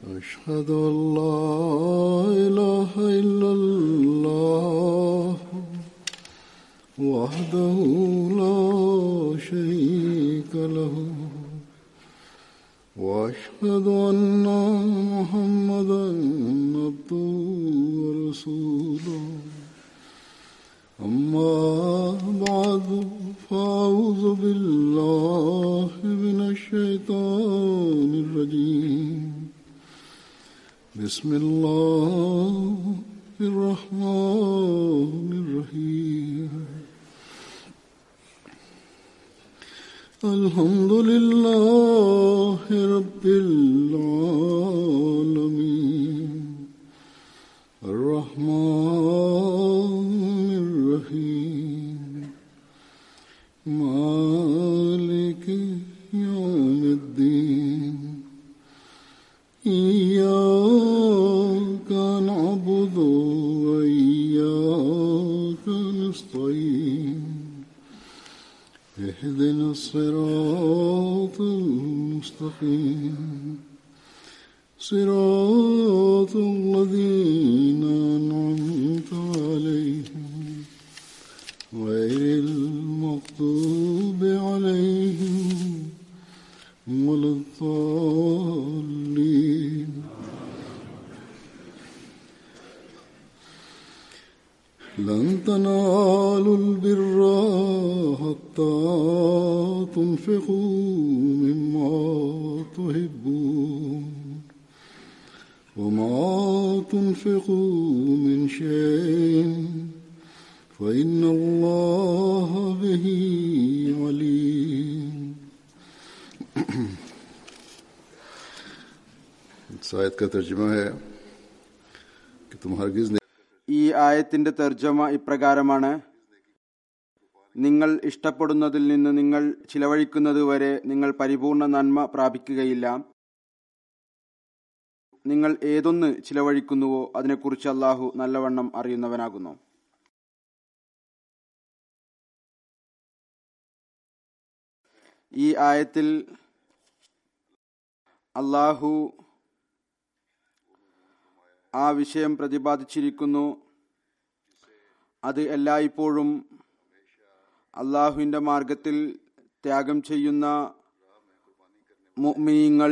أشهد أن لا إله إلا الله وحده لا شريك له وأشهد أن محمدا عبده ورسوله أما بعد فأعوذ بالله من الشيطان الرجيم بسم الله الرحمن الرحيم الحمد لله رب العالمين الرحمن الرحيم مالك يوم الدين إياك نعبد وإياك نستعين اهدنا الصراط المستقيم صراط الذين أنعمت عليهم غير المغضوب عليهم ولا الضالين لن تنالوا البر حتى تنفقوا مما تحبون وما تنفقوا من شيء فإن الله به عليم इस आयत का तर्जुमा है कि तुम हरगिज नहीं ഈ ആയത്തിന്റെ തർജ്ജമ ഇപ്രകാരമാണ് നിങ്ങൾ ഇഷ്ടപ്പെടുന്നതിൽ നിന്ന് നിങ്ങൾ ചിലവഴിക്കുന്നത് വരെ നിങ്ങൾ പരിപൂർണ നന്മ പ്രാപിക്കുകയില്ല നിങ്ങൾ ഏതൊന്ന് ചിലവഴിക്കുന്നുവോ അതിനെക്കുറിച്ച് അള്ളാഹു നല്ലവണ്ണം അറിയുന്നവനാകുന്നു ഈ ആയത്തിൽ അള്ളാഹു ആ വിഷയം പ്രതിപാദിച്ചിരിക്കുന്നു അത് എല്ലായ്പ്പോഴും അള്ളാഹുവിൻ്റെ മാർഗത്തിൽ ത്യാഗം ചെയ്യുന്ന മുഅ്മിനീങ്ങൾ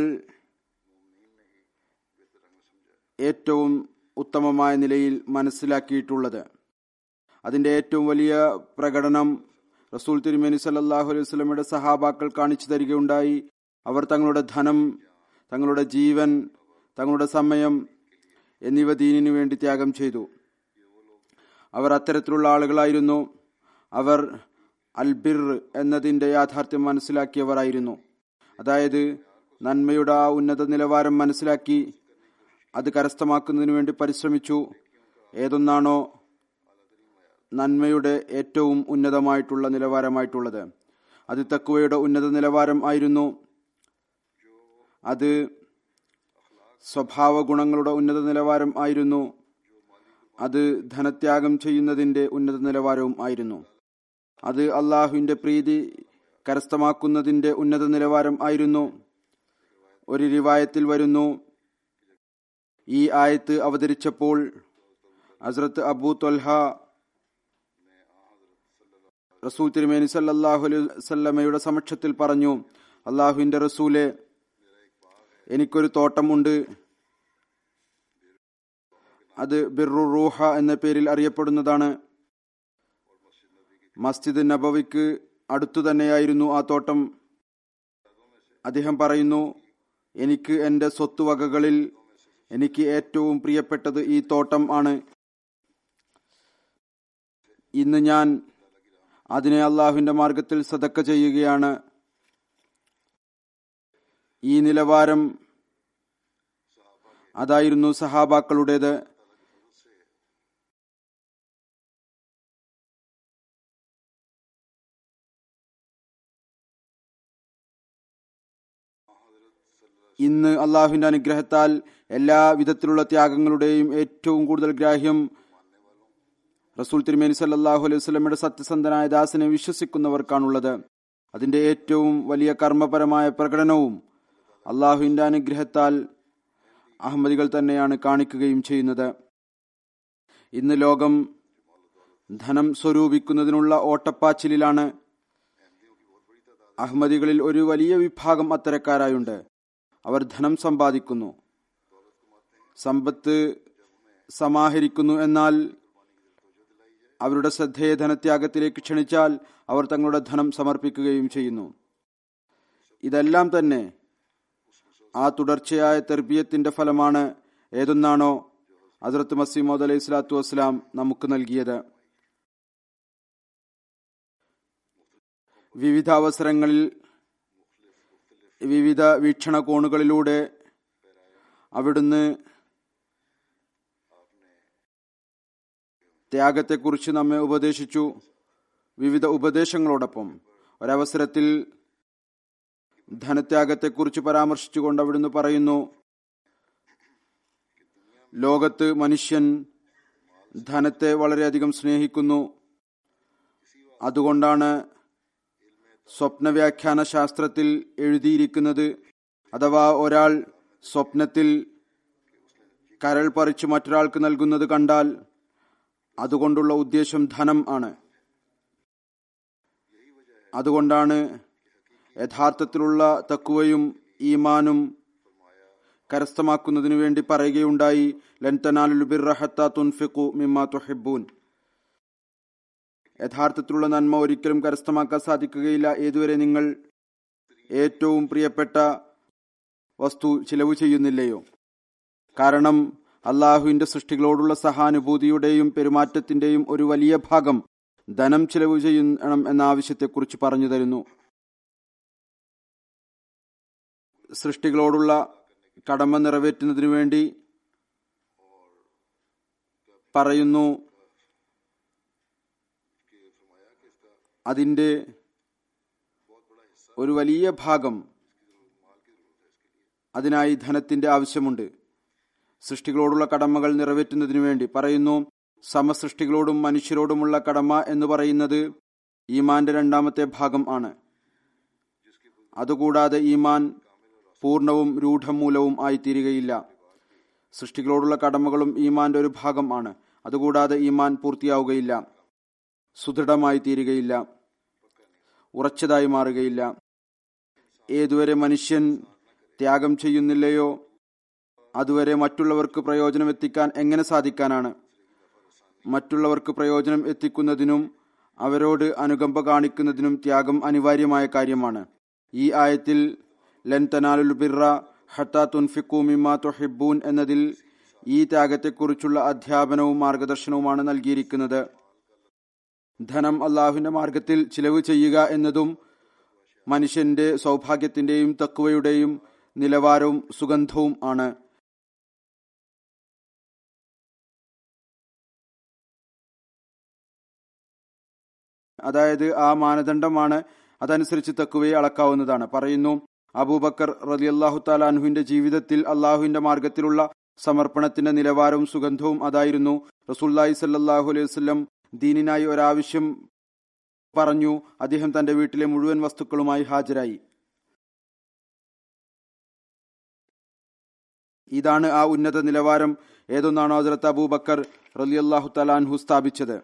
ഏറ്റവും ഉത്തമമായ നിലയിൽ മനസ്സിലാക്കിയിട്ടുള്ളത് അതിൻ്റെ ഏറ്റവും വലിയ പ്രകടനം റസൂൽ തിരുമേനി സല്ലാഹു അലൈഹി സ്വലമയുടെ സഹാബാക്കൾ കാണിച്ചു തരികയുണ്ടായി അവർ തങ്ങളുടെ ധനം തങ്ങളുടെ ജീവൻ തങ്ങളുടെ സമയം എന്നിവ ദീനിനു വേണ്ടി ത്യാഗം ചെയ്തു അവർ അത്തരത്തിലുള്ള ആളുകളായിരുന്നു അവർ അൽബിർ എന്നതിൻ്റെ യാഥാർത്ഥ്യം മനസ്സിലാക്കിയവരായിരുന്നു അതായത് നന്മയുടെ ആ ഉന്നത നിലവാരം മനസ്സിലാക്കി അത് കരസ്ഥമാക്കുന്നതിന് വേണ്ടി പരിശ്രമിച്ചു ഏതൊന്നാണോ നന്മയുടെ ഏറ്റവും ഉന്നതമായിട്ടുള്ള നിലവാരമായിട്ടുള്ളത് അത് തക്കുവയുടെ ഉന്നത നിലവാരം ആയിരുന്നു അത് സ്വഭാവ ഗുണങ്ങളുടെ ഉന്നത നിലവാരം ആയിരുന്നു അത് ധനത്യാഗം ചെയ്യുന്നതിന്റെ ഉന്നത നിലവാരവും ആയിരുന്നു അത് അള്ളാഹുവിന്റെ പ്രീതി കരസ്ഥമാക്കുന്നതിന്റെ ഉന്നത നിലവാരം ആയിരുന്നു ഒരു റിവായത്തിൽ വരുന്നു ഈ ആയത്ത് അവതരിച്ചപ്പോൾ ഹസ്രത്ത് അബൂ തൊൽഹ റസൂൽ തിരുമേനി സല്ലാഹു അലൈവല്ലമയുടെ സമക്ഷത്തിൽ പറഞ്ഞു അള്ളാഹുവിന്റെ റസൂലെ എനിക്കൊരു തോട്ടമുണ്ട് അത് ബിറു റൂഹ എന്ന പേരിൽ അറിയപ്പെടുന്നതാണ് മസ്ജിദ് നബവിക്ക് അടുത്തു തന്നെയായിരുന്നു ആ തോട്ടം അദ്ദേഹം പറയുന്നു എനിക്ക് എൻ്റെ സ്വത്തുവകകളിൽ എനിക്ക് ഏറ്റവും പ്രിയപ്പെട്ടത് ഈ തോട്ടം ആണ് ഇന്ന് ഞാൻ അതിനെ അള്ളാഹുവിന്റെ മാർഗത്തിൽ സതക്ക ചെയ്യുകയാണ് ഈ നിലവാരം അതായിരുന്നു സഹാബാക്കളുടേത് ഇന്ന് അള്ളാഹുവിന്റെ അനുഗ്രഹത്താൽ എല്ലാ വിധത്തിലുള്ള ത്യാഗങ്ങളുടെയും ഏറ്റവും കൂടുതൽ ഗ്രാഹ്യം റസൂൽ തിരുമേനി സല്ലാഹു അലൈഹി വസ്ലമയുടെ സത്യസന്ധനായ ദാസനെ വിശ്വസിക്കുന്നവർക്കാണുള്ളത് അതിന്റെ ഏറ്റവും വലിയ കർമ്മപരമായ പ്രകടനവും അള്ളാഹുവിന്റെ അനുഗ്രഹത്താൽ അഹമ്മദികൾ തന്നെയാണ് കാണിക്കുകയും ചെയ്യുന്നത് ഇന്ന് ലോകം ധനം സ്വരൂപിക്കുന്നതിനുള്ള ഓട്ടപ്പാച്ചിലിലാണ് അഹമ്മദികളിൽ ഒരു വലിയ വിഭാഗം അത്തരക്കാരായുണ്ട് അവർ ധനം സമ്പാദിക്കുന്നു സമ്പത്ത് സമാഹരിക്കുന്നു എന്നാൽ അവരുടെ ശ്രദ്ധയെ ധനത്യാഗത്തിലേക്ക് ക്ഷണിച്ചാൽ അവർ തങ്ങളുടെ ധനം സമർപ്പിക്കുകയും ചെയ്യുന്നു ഇതെല്ലാം തന്നെ ആ തുടർച്ചയായ തെർബിയത്തിന്റെ ഫലമാണ് ഏതൊന്നാണോ ഹസ്രത്ത് മസീമോദ് അലൈഹി സ്വലാത്തു വസ്സലാം നമുക്ക് നൽകിയത് വിവിധ അവസരങ്ങളിൽ വിവിധ വീക്ഷണകോണുകളിലൂടെ അവിടുന്ന് ത്യാഗത്തെക്കുറിച്ച് നമ്മെ ഉപദേശിച്ചു വിവിധ ഉപദേശങ്ങളോടൊപ്പം ഒരവസരത്തിൽ ധനത്യാഗത്തെക്കുറിച്ച് പരാമർശിച്ചുകൊണ്ട് അവിടുന്ന് പറയുന്നു ലോകത്ത് മനുഷ്യൻ ധനത്തെ വളരെയധികം സ്നേഹിക്കുന്നു അതുകൊണ്ടാണ് സ്വപ്നവ്യാഖ്യാന ശാസ്ത്രത്തിൽ എഴുതിയിരിക്കുന്നത് അഥവാ ഒരാൾ സ്വപ്നത്തിൽ കരൾ പറിച്ച് മറ്റൊരാൾക്ക് നൽകുന്നത് കണ്ടാൽ അതുകൊണ്ടുള്ള ഉദ്ദേശം ധനം ആണ് അതുകൊണ്ടാണ് യഥാർത്ഥത്തിലുള്ള തക്കുവയും ഈമാനും കരസ്ഥമാക്കുന്നതിനു വേണ്ടി പറയുകയുണ്ടായി ലൻതനാലുബിർഹത്തുൻഫിഖു മിമ്മാ തുഹിബൂൻ യഥാർത്ഥത്തിലുള്ള നന്മ ഒരിക്കലും കരസ്ഥമാക്കാൻ സാധിക്കുകയില്ല ഏതുവരെ നിങ്ങൾ ഏറ്റവും പ്രിയപ്പെട്ട വസ്തു ചിലവ് ചെയ്യുന്നില്ലയോ കാരണം അള്ളാഹുവിന്റെ സൃഷ്ടികളോടുള്ള സഹാനുഭൂതിയുടെയും പെരുമാറ്റത്തിന്റെയും ഒരു വലിയ ഭാഗം ധനം ചിലവ് ചെയ്യണം എന്ന ആവശ്യത്തെക്കുറിച്ച് പറഞ്ഞു തരുന്നു സൃഷ്ടികളോടുള്ള കടമ നിറവേറ്റുന്നതിനു വേണ്ടി പറയുന്നു അതിന്റെ ഒരു വലിയ ഭാഗം അതിനായി ധനത്തിന്റെ ആവശ്യമുണ്ട് സൃഷ്ടികളോടുള്ള കടമകൾ നിറവേറ്റുന്നതിനു വേണ്ടി പറയുന്നു സമസൃഷ്ടികളോടും മനുഷ്യരോടുമുള്ള കടമ എന്ന് പറയുന്നത് ഈമാന്റെ രണ്ടാമത്തെ ഭാഗം ആണ് അതുകൂടാതെ ഈമാൻ പൂർണ്ണവും രൂഢമൂലവും ആയിത്തീരുകയില്ല സൃഷ്ടികളോടുള്ള കടമകളും ഈമാന്റെ ഒരു ഭാഗം ആണ് അതുകൂടാതെ ഈമാൻ പൂർത്തിയാവുകയില്ല സുദൃഢമായി തീരുകയില്ല ഉറച്ചതായി മാറുകയില്ല ഏതുവരെ മനുഷ്യൻ ത്യാഗം ചെയ്യുന്നില്ലയോ അതുവരെ മറ്റുള്ളവർക്ക് പ്രയോജനം എത്തിക്കാൻ എങ്ങനെ സാധിക്കാനാണ് മറ്റുള്ളവർക്ക് പ്രയോജനം എത്തിക്കുന്നതിനും അവരോട് അനുകമ്പ കാണിക്കുന്നതിനും ത്യാഗം അനിവാര്യമായ കാര്യമാണ് ഈ ആയത്തിൽ ലൻ തനാലുൽ ബിറ ഹത്താ തുൻഫിക്കു മിമ്മാ തുഹിബൂൻ എന്നതിൽ ഈ ത്യാഗത്തെക്കുറിച്ചുള്ള അധ്യാപനവും മാർഗദർശനവുമാണ് നൽകിയിരിക്കുന്നത് ധനം അള്ളാഹുവിന്റെ മാർഗത്തിൽ ചിലവ് ചെയ്യുക എന്നതും മനുഷ്യന്റെ സൗഭാഗ്യത്തിന്റെയും തക്കുവയുടെയും നിലവാരവും സുഗന്ധവും ആണ് അതായത് ആ മാനദണ്ഡമാണ് അതനുസരിച്ച് തക്കുവയെ അളക്കാവുന്നതാണ് പറയുന്നു അബൂബക്കർ റലിയല്ലാഹു താലാൻഹുവിന്റെ ജീവിതത്തിൽ അള്ളാഹുവിന്റെ മാർഗത്തിലുള്ള സമർപ്പണത്തിന്റെ നിലവാരവും സുഗന്ധവും അതായിരുന്നു റസൂല്ലായി സല്ലാഹു അലൈഹി വസ്ലം ദീനിനായി ഒരാവശ്യം പറഞ്ഞു അദ്ദേഹം തന്റെ വീട്ടിലെ മുഴുവൻ വസ്തുക്കളുമായി ഹാജരായി ഇതാണ് ആ ഉന്നത നിലവാരം ഏതൊന്നാണോ ഹജറത്ത് അബൂബക്കർ റലിയല്ലാഹു തലാൻഹു സ്ഥാപിച്ചത്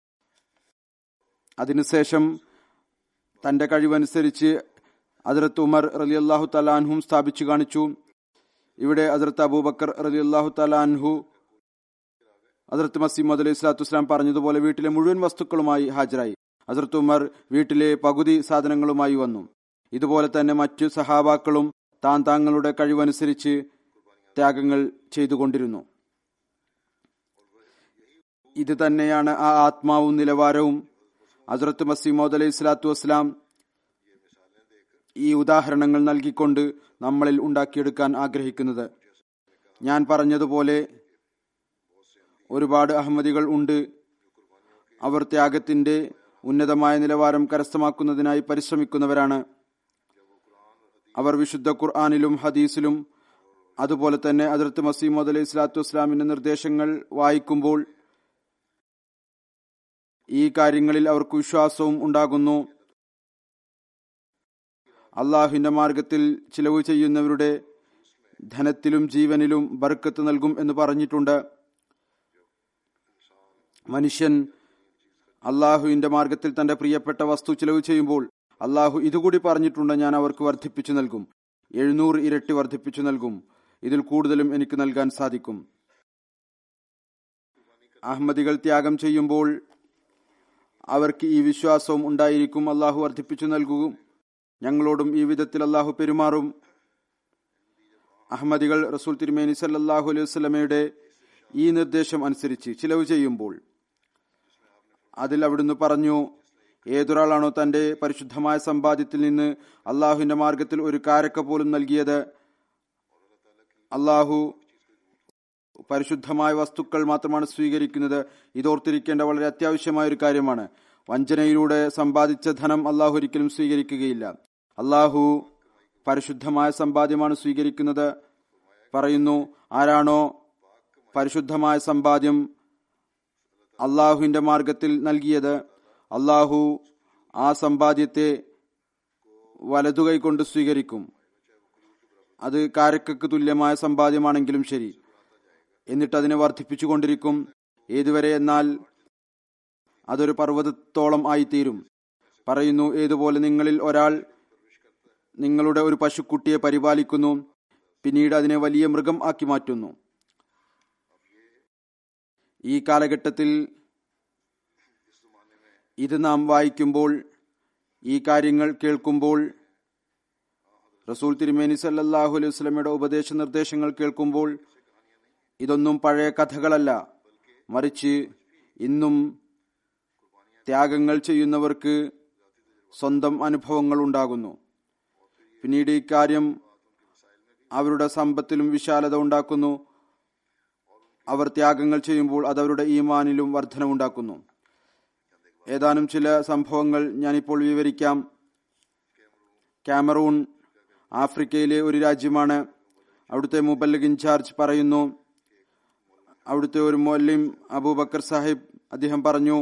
അതിനുശേഷം തന്റെ കഴിവനുസരിച്ച് ഹജറത്ത് ഉമർ റലി അള്ളാഹു തലാൻഹും സ്ഥാപിച്ചു കാണിച്ചു ഇവിടെ ഹജറത്ത് അബൂബക്കർ റലി അള്ളാഹു തലാൻഹു ഹജറത്ത് മസീമദ് അലൈഹി സ്വലാത്തു വസ്സലാം പറഞ്ഞതുപോലെ വീട്ടിലെ മുഴുവൻ വസ്തുക്കളുമായി ഹാജരായി ഹസരത്ത് ഉമർ വീട്ടിലെ പകുതി സാധനങ്ങളുമായി വന്നു ഇതുപോലെ തന്നെ മറ്റു സഹാബാക്കളും താൻ താങ്കളുടെ കഴിവനുസരിച്ച് ത്യാഗങ്ങൾ ചെയ്തുകൊണ്ടിരുന്നു ഇത് തന്നെയാണ് ആ ആത്മാവും നിലവാരവും ഹസരത്ത് മസീമോദ് അലൈഹി സ്വലാത്തു വസ്സലാം ഈ ഉദാഹരണങ്ങൾ നൽകിക്കൊണ്ട് നമ്മളിൽ ഉണ്ടാക്കിയെടുക്കാൻ ആഗ്രഹിക്കുന്നത് ഞാൻ പറഞ്ഞതുപോലെ ഒരുപാട് അഹമ്മദികൾ ഉണ്ട് അവർ ത്യാഗത്തിന്റെ ഉന്നതമായ നിലവാരം കരസ്ഥമാക്കുന്നതിനായി പരിശ്രമിക്കുന്നവരാണ് അവർ വിശുദ്ധ ഖുർആാനിലും ഹദീസിലും അതുപോലെ തന്നെ അതിർത്ത് മസീമദ് അലൈഹി സ്വലാത്തു വസ്സലാമിന്റെ നിർദ്ദേശങ്ങൾ വായിക്കുമ്പോൾ ഈ കാര്യങ്ങളിൽ അവർക്ക് വിശ്വാസവും ഉണ്ടാകുന്നു അള്ളാഹുവിന്റെ മാർഗത്തിൽ ചിലവ് ചെയ്യുന്നവരുടെ ധനത്തിലും ജീവനിലും ബർക്കത്ത് നൽകും എന്ന് പറഞ്ഞിട്ടുണ്ട് മനുഷ്യൻ അള്ളാഹുവിന്റെ മാർഗത്തിൽ തന്റെ പ്രിയപ്പെട്ട വസ്തു ചിലവ് ചെയ്യുമ്പോൾ അള്ളാഹു ഇതുകൂടി പറഞ്ഞിട്ടുണ്ട് ഞാൻ അവർക്ക് വർദ്ധിപ്പിച്ചു നൽകും എഴുന്നൂറ് ഇരട്ടി വർദ്ധിപ്പിച്ചു നൽകും ഇതിൽ കൂടുതലും എനിക്ക് നൽകാൻ സാധിക്കും അഹമ്മദികൾ ത്യാഗം ചെയ്യുമ്പോൾ അവർക്ക് ഈ വിശ്വാസവും ഉണ്ടായിരിക്കും അള്ളാഹു വർദ്ധിപ്പിച്ചു നൽകും ഞങ്ങളോടും ഈ വിധത്തിൽ അള്ളാഹു പെരുമാറും അഹമ്മദികൾ റസൂൽ തിരുമേനി സല്ലാഹു അലൈഹി വസ്ലമയുടെ ഈ നിർദ്ദേശം അനുസരിച്ച് ചിലവ് ചെയ്യുമ്പോൾ അതിൽ അവിടുന്ന് പറഞ്ഞു ഏതൊരാളാണോ തന്റെ പരിശുദ്ധമായ സമ്പാദ്യത്തിൽ നിന്ന് അള്ളാഹുവിന്റെ മാർഗത്തിൽ ഒരു കാരക്ക പോലും നൽകിയത് അള്ളാഹു പരിശുദ്ധമായ വസ്തുക്കൾ മാത്രമാണ് സ്വീകരിക്കുന്നത് ഇതോർത്തിരിക്കേണ്ട വളരെ അത്യാവശ്യമായ ഒരു കാര്യമാണ് വഞ്ചനയിലൂടെ സമ്പാദിച്ച ധനം അള്ളാഹു ഒരിക്കലും സ്വീകരിക്കുകയില്ല അള്ളാഹു പരിശുദ്ധമായ സമ്പാദ്യമാണ് സ്വീകരിക്കുന്നത് പറയുന്നു ആരാണോ പരിശുദ്ധമായ സമ്പാദ്യം അള്ളാഹുവിന്റെ മാർഗത്തിൽ നൽകിയത് അള്ളാഹു ആ സമ്പാദ്യത്തെ വലതുകൈ കൊണ്ട് സ്വീകരിക്കും അത് കാരക്കക്ക് തുല്യമായ സമ്പാദ്യമാണെങ്കിലും ശരി എന്നിട്ട് അതിനെ വർദ്ധിപ്പിച്ചുകൊണ്ടിരിക്കും ഏതുവരെ എന്നാൽ അതൊരു പർവ്വതത്തോളം ആയിത്തീരും പറയുന്നു ഏതുപോലെ നിങ്ങളിൽ ഒരാൾ നിങ്ങളുടെ ഒരു പശുക്കുട്ടിയെ പരിപാലിക്കുന്നു പിന്നീട് അതിനെ വലിയ മൃഗം ആക്കി മാറ്റുന്നു ഈ കാലഘട്ടത്തിൽ ഇത് നാം വായിക്കുമ്പോൾ ഈ കാര്യങ്ങൾ കേൾക്കുമ്പോൾ റസൂൽ തിരുമേനി സല്ലാഹു അലൈഹി വസ്ലമയുടെ ഉപദേശ നിർദ്ദേശങ്ങൾ കേൾക്കുമ്പോൾ ഇതൊന്നും പഴയ കഥകളല്ല മറിച്ച് ഇന്നും ത്യാഗങ്ങൾ ചെയ്യുന്നവർക്ക് സ്വന്തം അനുഭവങ്ങൾ ഉണ്ടാകുന്നു പിന്നീട് ഇക്കാര്യം അവരുടെ സമ്പത്തിലും വിശാലത ഉണ്ടാക്കുന്നു അവർ ത്യാഗങ്ങൾ ചെയ്യുമ്പോൾ അത് അവരുടെ ഈമാനിലും വർധനമുണ്ടാക്കുന്നു ഏതാനും ചില സംഭവങ്ങൾ ഞാനിപ്പോൾ വിവരിക്കാം കാമറൂൺ ആഫ്രിക്കയിലെ ഒരു രാജ്യമാണ് അവിടുത്തെ മുബല്ലഗ് ഇൻചാർജ് പറയുന്നു അവിടുത്തെ ഒരു മൊല്ലിം അബൂബക്കർ സാഹിബ് അദ്ദേഹം പറഞ്ഞു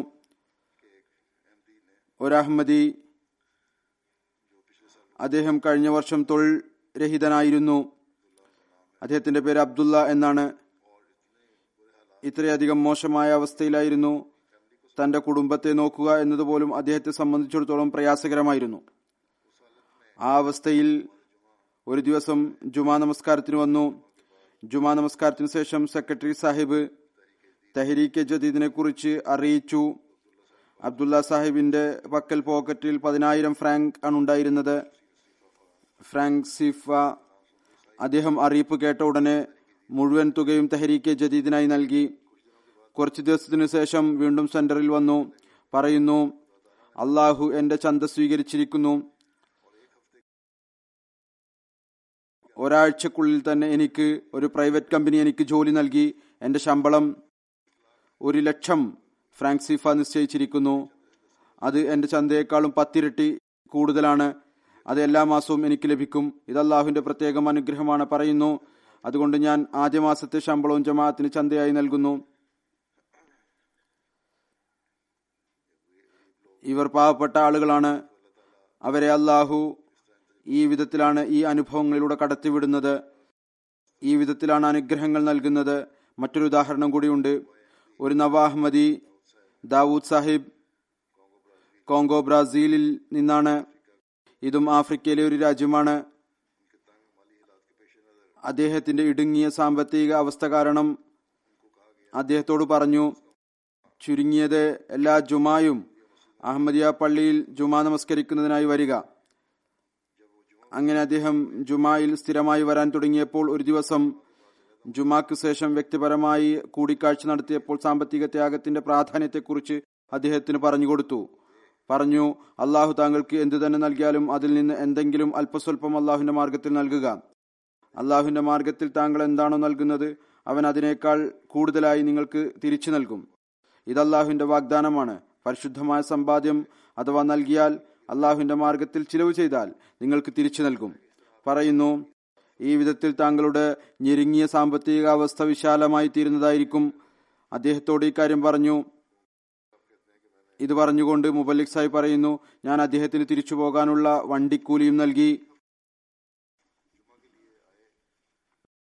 ഒരു അഹമ്മദി അദ്ദേഹം കഴിഞ്ഞ വർഷം തൊഴിൽ രഹിതനായിരുന്നു അദ്ദേഹത്തിന്റെ പേര് അബ്ദുള്ള എന്നാണ് ഇത്രയധികം മോശമായ അവസ്ഥയിലായിരുന്നു തന്റെ കുടുംബത്തെ നോക്കുക എന്നതുപോലും അദ്ദേഹത്തെ സംബന്ധിച്ചിടത്തോളം പ്രയാസകരമായിരുന്നു ആ അവസ്ഥയിൽ ഒരു ദിവസം ജുമാ നമസ്കാരത്തിന് വന്നു ജുമാ നമസ്കാരത്തിന് ശേഷം സെക്രട്ടറി സാഹിബ് തെഹരീക്കെ ജദീദിനെ കുറിച്ച് അറിയിച്ചു അബ്ദുള്ള സാഹിബിന്റെ പക്കൽ പോക്കറ്റിൽ പതിനായിരം ഫ്രാങ്ക് ആണ് ഉണ്ടായിരുന്നത് ഫ്രാങ്ക് സിഫ അദ്ദേഹം അറിയിപ്പ് കേട്ട ഉടനെ മുഴുവൻ തുകയും തെഹരീക്കെ ജദീദിനായി നൽകി കുറച്ചു ദിവസത്തിനു ശേഷം വീണ്ടും സെന്ററിൽ വന്നു പറയുന്നു അള്ളാഹു എന്റെ ചന്ത സ്വീകരിച്ചിരിക്കുന്നു ഒരാഴ്ചക്കുള്ളിൽ തന്നെ എനിക്ക് ഒരു പ്രൈവറ്റ് കമ്പനി എനിക്ക് ജോലി നൽകി എന്റെ ശമ്പളം ഒരു ലക്ഷം ഫ്രാങ്ക് സിഫ നിശ്ചയിച്ചിരിക്കുന്നു അത് എന്റെ ചന്തയേക്കാളും പത്തിരട്ടി കൂടുതലാണ് അത് എല്ലാ മാസവും എനിക്ക് ലഭിക്കും ഇത് അള്ളാഹുവിന്റെ പ്രത്യേകം അനുഗ്രഹമാണ് പറയുന്നു അതുകൊണ്ട് ഞാൻ ആദ്യ മാസത്തെ ശമ്പളവും ജമാഅത്തിന് ചന്തയായി നൽകുന്നു ഇവർ പാവപ്പെട്ട ആളുകളാണ് അവരെ അള്ളാഹു ഈ വിധത്തിലാണ് ഈ അനുഭവങ്ങളിലൂടെ കടത്തിവിടുന്നത് ഈ വിധത്തിലാണ് അനുഗ്രഹങ്ങൾ നൽകുന്നത് മറ്റൊരു ഉദാഹരണം കൂടിയുണ്ട് ഒരു നവാഹ്മദി ദാവൂദ് സാഹിബ് കോങ്കോ ബ്രാസീലിൽ നിന്നാണ് ഇതും ആഫ്രിക്കയിലെ ഒരു രാജ്യമാണ് അദ്ദേഹത്തിന്റെ ഇടുങ്ങിയ സാമ്പത്തിക അവസ്ഥ കാരണം അദ്ദേഹത്തോട് പറഞ്ഞു ചുരുങ്ങിയത് എല്ലാ ജുമായും അഹമ്മദിയ പള്ളിയിൽ ജുമാ നമസ്കരിക്കുന്നതിനായി വരിക അങ്ങനെ അദ്ദേഹം ജുമായിൽ സ്ഥിരമായി വരാൻ തുടങ്ങിയപ്പോൾ ഒരു ദിവസം ജുമാക്ക് ശേഷം വ്യക്തിപരമായി കൂടിക്കാഴ്ച നടത്തിയപ്പോൾ സാമ്പത്തിക ത്യാഗത്തിന്റെ പ്രാധാന്യത്തെക്കുറിച്ച് അദ്ദേഹത്തിന് പറഞ്ഞുകൊടുത്തു പറഞ്ഞു അള്ളാഹു താങ്കൾക്ക് എന്തു തന്നെ നൽകിയാലും അതിൽ നിന്ന് എന്തെങ്കിലും അല്പസ്വല്പം അള്ളാഹുവിന്റെ മാർഗത്തിൽ നൽകുക അള്ളാഹുവിന്റെ മാർഗത്തിൽ താങ്കൾ എന്താണോ നൽകുന്നത് അവൻ അതിനേക്കാൾ കൂടുതലായി നിങ്ങൾക്ക് തിരിച്ചു നൽകും ഇത് അള്ളാഹുവിന്റെ വാഗ്ദാനമാണ് പരിശുദ്ധമായ സമ്പാദ്യം അഥവാ നൽകിയാൽ അള്ളാഹുവിന്റെ മാർഗത്തിൽ ചിലവ് ചെയ്താൽ നിങ്ങൾക്ക് തിരിച്ചു നൽകും പറയുന്നു ഈ വിധത്തിൽ താങ്കളുടെ ഞെരുങ്ങിയ സാമ്പത്തിക അവസ്ഥ വിശാലമായി തീരുന്നതായിരിക്കും അദ്ദേഹത്തോട് ഈ കാര്യം പറഞ്ഞു ഇത് പറഞ്ഞുകൊണ്ട് മുബല്ലിക് സാഹിബ് പറയുന്നു ഞാൻ അദ്ദേഹത്തിന് തിരിച്ചു പോകാനുള്ള വണ്ടിക്കൂലിയും നൽകി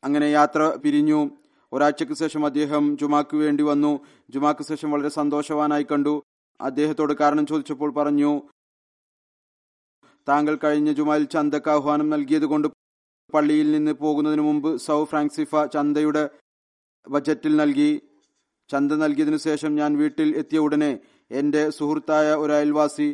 അങ്ങനെ യാത്ര പിരിഞ്ഞു ഒരാഴ്ചക്ക് ശേഷം അദ്ദേഹം ജുമാക്ക് വേണ്ടി വന്നു ജുമാക്ക് ശേഷം വളരെ സന്തോഷവാനായി കണ്ടു അദ്ദേഹത്തോട് കാരണം ചോദിച്ചപ്പോൾ പറഞ്ഞു താങ്കൾ കഴിഞ്ഞ ജുമായിൽ ചന്തക്ക് ആഹ്വാനം നൽകിയത് കൊണ്ട് പള്ളിയിൽ നിന്ന് പോകുന്നതിന് മുമ്പ് സൗ ഫ്രാങ്സിഫ ചന്തയുടെ ബജറ്റിൽ നൽകി ചന്ത നൽകിയതിനു ശേഷം ഞാൻ വീട്ടിൽ എത്തിയ ഉടനെ എന്റെ സുഹൃത്തായ ഒരു അയൽവാസി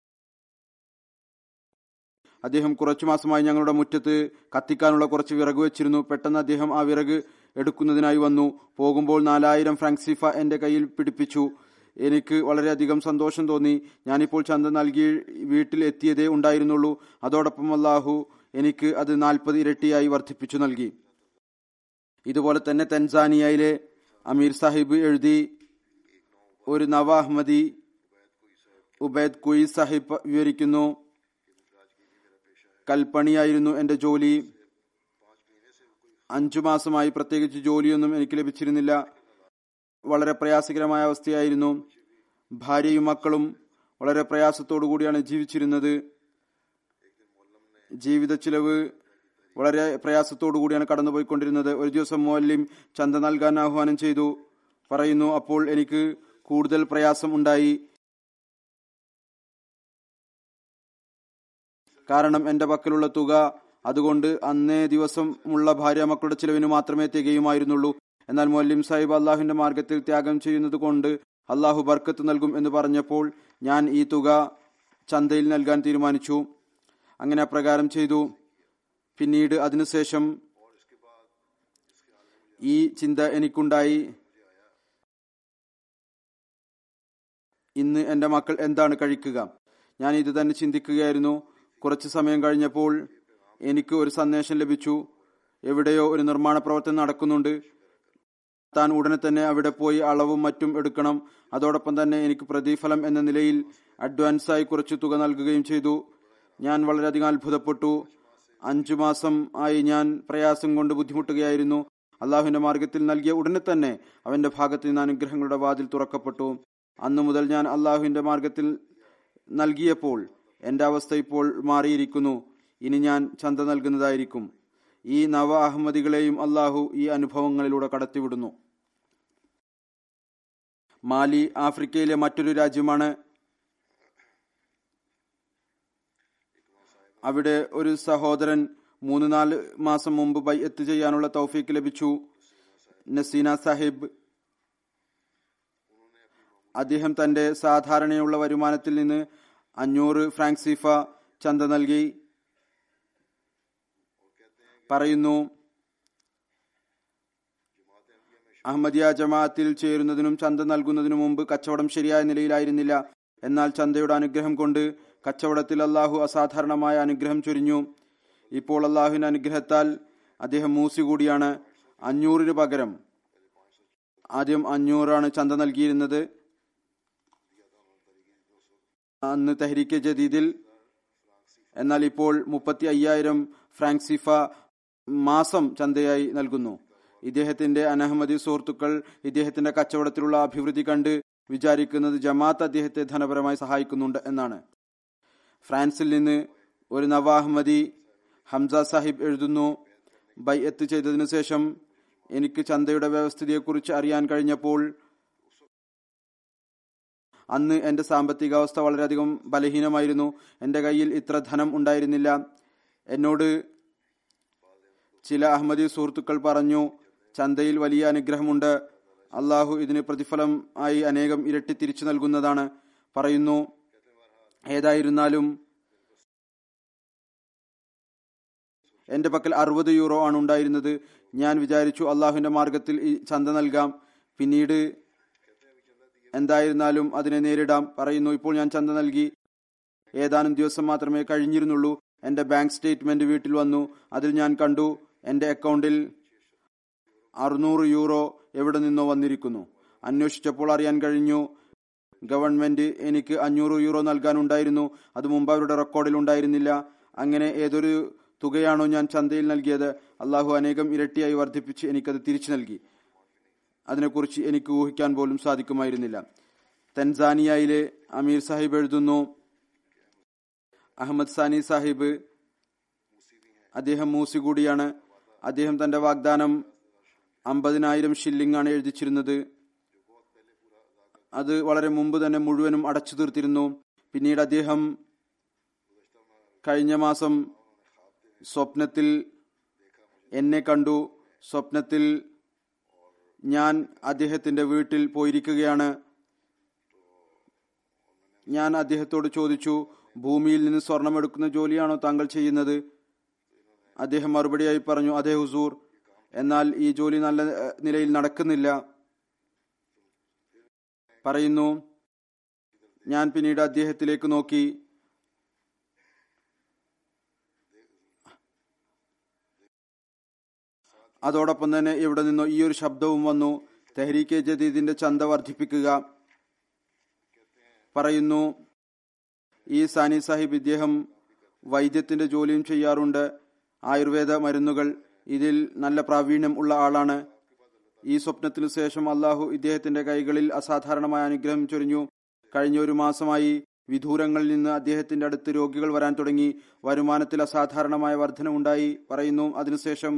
അദ്ദേഹം കുറച്ചു മാസമായി ഞങ്ങളുടെ മുറ്റത്ത് കത്തിക്കാനുള്ള കുറച്ച് വിറക് വെച്ചിരുന്നു പെട്ടെന്ന് അദ്ദേഹം ആ വിറക് എടുക്കുന്നതിനായി വന്നു പോകുമ്പോൾ നാലായിരം ഫ്രാങ്സിഫ എന്റെ കയ്യിൽ പിടിപ്പിച്ചു എനിക്ക് വളരെയധികം സന്തോഷം തോന്നി ഞാനിപ്പോൾ ചന്ത നൽകി വീട്ടിൽ എത്തിയതേ ഉണ്ടായിരുന്നുള്ളൂ അതോടൊപ്പം അല്ലാഹു എനിക്ക് അത് നാൽപ്പത് ഇരട്ടിയായി വർദ്ധിപ്പിച്ചു നൽകി ഇതുപോലെ തന്നെ തെൻസാനിയയിലെ അമീർ സാഹിബ് എഴുതി ഒരു നവ അഹമ്മദി ഉബൈദ് കുയി സാഹിബ് വിവരിക്കുന്നു കൽപ്പണിയായിരുന്നു എന്റെ ജോലി അഞ്ചു മാസമായി പ്രത്യേകിച്ച് ജോലിയൊന്നും എനിക്ക് ലഭിച്ചിരുന്നില്ല വളരെ പ്രയാസകരമായ അവസ്ഥയായിരുന്നു ഭാര്യയും മക്കളും വളരെ പ്രയാസത്തോടു കൂടിയാണ് ജീവിച്ചിരുന്നത് ജീവിത ചിലവ് വളരെ പ്രയാസത്തോടു കൂടിയാണ് കടന്നുപോയിക്കൊണ്ടിരുന്നത് ഒരു ദിവസം മോല്യം ചന്ത നൽകാൻ ആഹ്വാനം ചെയ്തു പറയുന്നു അപ്പോൾ എനിക്ക് കൂടുതൽ പ്രയാസം ഉണ്ടായി കാരണം എന്റെ പക്കലുള്ള തുക അതുകൊണ്ട് അന്നേ ദിവസമുള്ള ഭാര്യ മക്കളുടെ ചിലവിന് മാത്രമേ തികയുമായിരുന്നുള്ളൂ എന്നാൽ മൊല്ലിം സാഹിബ് അള്ളാഹുവിന്റെ മാർഗത്തിൽ ത്യാഗം ചെയ്യുന്നത് കൊണ്ട് അള്ളാഹു ബർക്കത്ത് നൽകും എന്ന് പറഞ്ഞപ്പോൾ ഞാൻ ഈ തുക ചന്തയിൽ നൽകാൻ തീരുമാനിച്ചു അങ്ങനെ അപ്രകാരം ചെയ്തു പിന്നീട് അതിനുശേഷം ഈ ചിന്ത എനിക്കുണ്ടായി ഇന്ന് എന്റെ മക്കൾ എന്താണ് കഴിക്കുക ഞാൻ ഇത് തന്നെ ചിന്തിക്കുകയായിരുന്നു കുറച്ച് സമയം കഴിഞ്ഞപ്പോൾ എനിക്ക് ഒരു സന്ദേശം ലഭിച്ചു എവിടെയോ ഒരു നിർമ്മാണ പ്രവർത്തനം നടക്കുന്നുണ്ട് താൻ ഉടനെ തന്നെ അവിടെ പോയി അളവും മറ്റും എടുക്കണം അതോടൊപ്പം തന്നെ എനിക്ക് പ്രതിഫലം എന്ന നിലയിൽ അഡ്വാൻസായി കുറച്ച് തുക നൽകുകയും ചെയ്തു ഞാൻ വളരെയധികം അത്ഭുതപ്പെട്ടു അഞ്ചു മാസം ആയി ഞാൻ പ്രയാസം കൊണ്ട് ബുദ്ധിമുട്ടുകയായിരുന്നു അള്ളാഹുവിന്റെ മാർഗത്തിൽ നൽകിയ ഉടനെ തന്നെ അവന്റെ ഭാഗത്ത് നിന്ന് അനുഗ്രഹങ്ങളുടെ വാതിൽ തുറക്കപ്പെട്ടു അന്നു മുതൽ ഞാൻ അള്ളാഹുവിന്റെ മാർഗത്തിൽ നൽകിയപ്പോൾ എന്റെ അവസ്ഥ ഇപ്പോൾ മാറിയിരിക്കുന്നു ഇനി ഞാൻ ചന്ത നൽകുന്നതായിരിക്കും ഈ നവ അഹമ്മദികളെയും അള്ളാഹു ഈ അനുഭവങ്ങളിലൂടെ കടത്തിവിടുന്നു മാലി ആഫ്രിക്കയിലെ മറ്റൊരു രാജ്യമാണ് അവിടെ ഒരു സഹോദരൻ മൂന്ന് നാല് മാസം മുമ്പ് ബൈഅത്ത് ചെയ്യാനുള്ള തൗഫീക്ക് ലഭിച്ചു നസീന സാഹിബ് അദ്ദേഹം തന്റെ സാധാരണയുള്ള വരുമാനത്തിൽ നിന്ന് അഞ്ഞൂറ് ഫ്രാങ്സിഫ ചന്ത നൽകി പറയുന്നു അഹമ്മദിയ ജമാഅത്തിൽ ചേരുന്നതിനും ചന്ത നൽകുന്നതിനു മുമ്പ് കച്ചവടം ശരിയായ നിലയിലായിരുന്നില്ല എന്നാൽ ചന്തയുടെ അനുഗ്രഹം കൊണ്ട് കച്ചവടത്തിൽ അള്ളാഹു അസാധാരണമായ അനുഗ്രഹം ചൊരിഞ്ഞു ഇപ്പോൾ അള്ളാഹുവിന്റെ അനുഗ്രഹത്താൽ അദ്ദേഹം മൂസി കൂടിയാണ് അഞ്ഞൂറിന് പകരം ആദ്യം അഞ്ഞൂറാണ് ചന്ത നൽകിയിരുന്നത് അന്ന് തെഹ്രീക്ക് ജദീദിൽ എന്നാൽ ഇപ്പോൾ മുപ്പത്തി അയ്യായിരം ഫ്രാങ്സിഫ മാസം ചന്തയായി നൽകുന്നു ഇദ്ദേഹത്തിന്റെ അനഹമ്മദി സുഹൃത്തുക്കൾ ഇദ്ദേഹത്തിന്റെ കച്ചവടത്തിലുള്ള അഭിവൃദ്ധി കണ്ട് വിചാരിക്കുന്നത് ജമാഅത്ത് അദ്ദേഹത്തെ ധനപരമായി സഹായിക്കുന്നുണ്ട് എന്നാണ് ഫ്രാൻസിൽ നിന്ന് ഒരു നവ അഹമ്മദി ഹംസ സാഹിബ് എഴുതുന്നു ബൈഅത്ത് ചെയ്തതിനു ശേഷം എനിക്ക് ചന്തയുടെ വ്യവസ്ഥിതിയെക്കുറിച്ച് അറിയാൻ കഴിഞ്ഞപ്പോൾ അന്ന് എന്റെ സാമ്പത്തിക അവസ്ഥ വളരെയധികം ബലഹീനമായിരുന്നു എന്റെ കയ്യിൽ ഇത്ര ധനം ഉണ്ടായിരുന്നില്ല എന്നോട് ചില അഹമ്മദി സുഹൃത്തുക്കൾ പറഞ്ഞു ചന്തയിൽ വലിയ അനുഗ്രഹമുണ്ട് അള്ളാഹു ഇതിന് പ്രതിഫലം ആയി അനേകം ഇരട്ടി തിരിച്ചു നൽകുന്നതാണ് പറയുന്നു ഏതായിരുന്നാലും എന്റെ പക്കൽ അറുപത് യൂറോ ആണ് ഉണ്ടായിരുന്നത് ഞാൻ വിചാരിച്ചു അള്ളാഹുവിന്റെ മാർഗത്തിൽ ഈ ചന്ത നൽകാം പിന്നീട് എന്തായിരുന്നാലും അതിനെ നേരിടാം പറയുന്നു ഇപ്പോൾ ഞാൻ ചന്ത നൽകി ഏതാനും ദിവസം മാത്രമേ കഴിഞ്ഞിരുന്നുള്ളൂ എന്റെ ബാങ്ക് സ്റ്റേറ്റ്മെന്റ് വീട്ടിൽ വന്നു അതിൽ ഞാൻ കണ്ടു എന്റെ അക്കൗണ്ടിൽ അറുന്നൂറ് യൂറോ എവിടെ നിന്നോ വന്നിരിക്കുന്നു അന്വേഷിച്ചപ്പോൾ അറിയാൻ കഴിഞ്ഞു ഗവൺമെന്റ് എനിക്ക് അഞ്ഞൂറ് യൂറോ നൽകാനുണ്ടായിരുന്നു അത് മുമ്പ് അവരുടെ റെക്കോർഡിൽ ഉണ്ടായിരുന്നില്ല അങ്ങനെ ഏതൊരു തുകയാണോ ഞാൻ ചന്തയിൽ നൽകിയത് അള്ളാഹു അനേകം ഇരട്ടിയായി വർദ്ധിപ്പിച്ച് എനിക്കത് തിരിച്ചു നൽകി അതിനെക്കുറിച്ച് എനിക്ക് ഊഹിക്കാൻ പോലും സാധിക്കുമായിരുന്നില്ല തൻസാനിയയിലെ അമീർ സാഹിബ് എഴുതുന്നു അഹമ്മദ് സാനി സാഹിബ് അദ്ദേഹം മൂസി കൂടിയാണ് അദ്ദേഹം തന്റെ വാഗ്ദാനം അമ്പതിനായിരം ഷില്ലിംഗ് ആണ് എഴുതിച്ചിരുന്നത് അത് വളരെ മുമ്പ് തന്നെ മുഴുവനും അടച്ചു തീർത്തിരുന്നു പിന്നീട് അദ്ദേഹം കഴിഞ്ഞ മാസം സ്വപ്നത്തിൽ എന്നെ കണ്ടു സ്വപ്നത്തിൽ ഞാൻ അദ്ദേഹത്തിന്റെ വീട്ടിൽ പോയിരിക്കുകയാണ് ഞാൻ അദ്ദേഹത്തോട് ചോദിച്ചു ഭൂമിയിൽ നിന്ന് സ്വർണം എടുക്കുന്ന ജോലിയാണോ താങ്കൾ ചെയ്യുന്നത് അദ്ദേഹം മറുപടിയായി പറഞ്ഞു അതേ ഹുസൂർ എന്നാൽ ഈ ജോലി നല്ല ഏഹ്, നിലയിൽ നടക്കുന്നില്ല പറയുന്നു ഞാൻ പിന്നീട് അദ്ദേഹത്തിലേക്ക് നോക്കി അതോടൊപ്പം തന്നെ ഇവിടെ നിന്നോ ഈ ഒരു ശബ്ദവും വന്നു തെഹരീക്കെ ജദീദിന്റെ ചന്ത വർദ്ധിപ്പിക്കുക പറയുന്നു ഈ സാനി സാഹിബ് ഇദ്ദേഹം വൈദ്യത്തിന്റെ ജോലിയും ചെയ്യാറുണ്ട് ആയുർവേദ മരുന്നുകൾ ഇതിൽ നല്ല പ്രാവീണ്യം ഉള്ള ആളാണ് ഈ സ്വപ്നത്തിനു ശേഷം അള്ളാഹു ഇദ്ദേഹത്തിന്റെ കൈകളിൽ അസാധാരണമായ അനുഗ്രഹം ചൊരിഞ്ഞു കഴിഞ്ഞ ഒരു മാസമായി വിദൂരങ്ങളിൽ നിന്ന് അദ്ദേഹത്തിന്റെ അടുത്ത് രോഗികൾ വരാൻ തുടങ്ങി വരുമാനത്തിൽ അസാധാരണമായ വർധനമുണ്ടായി പറയുന്നു അതിനുശേഷം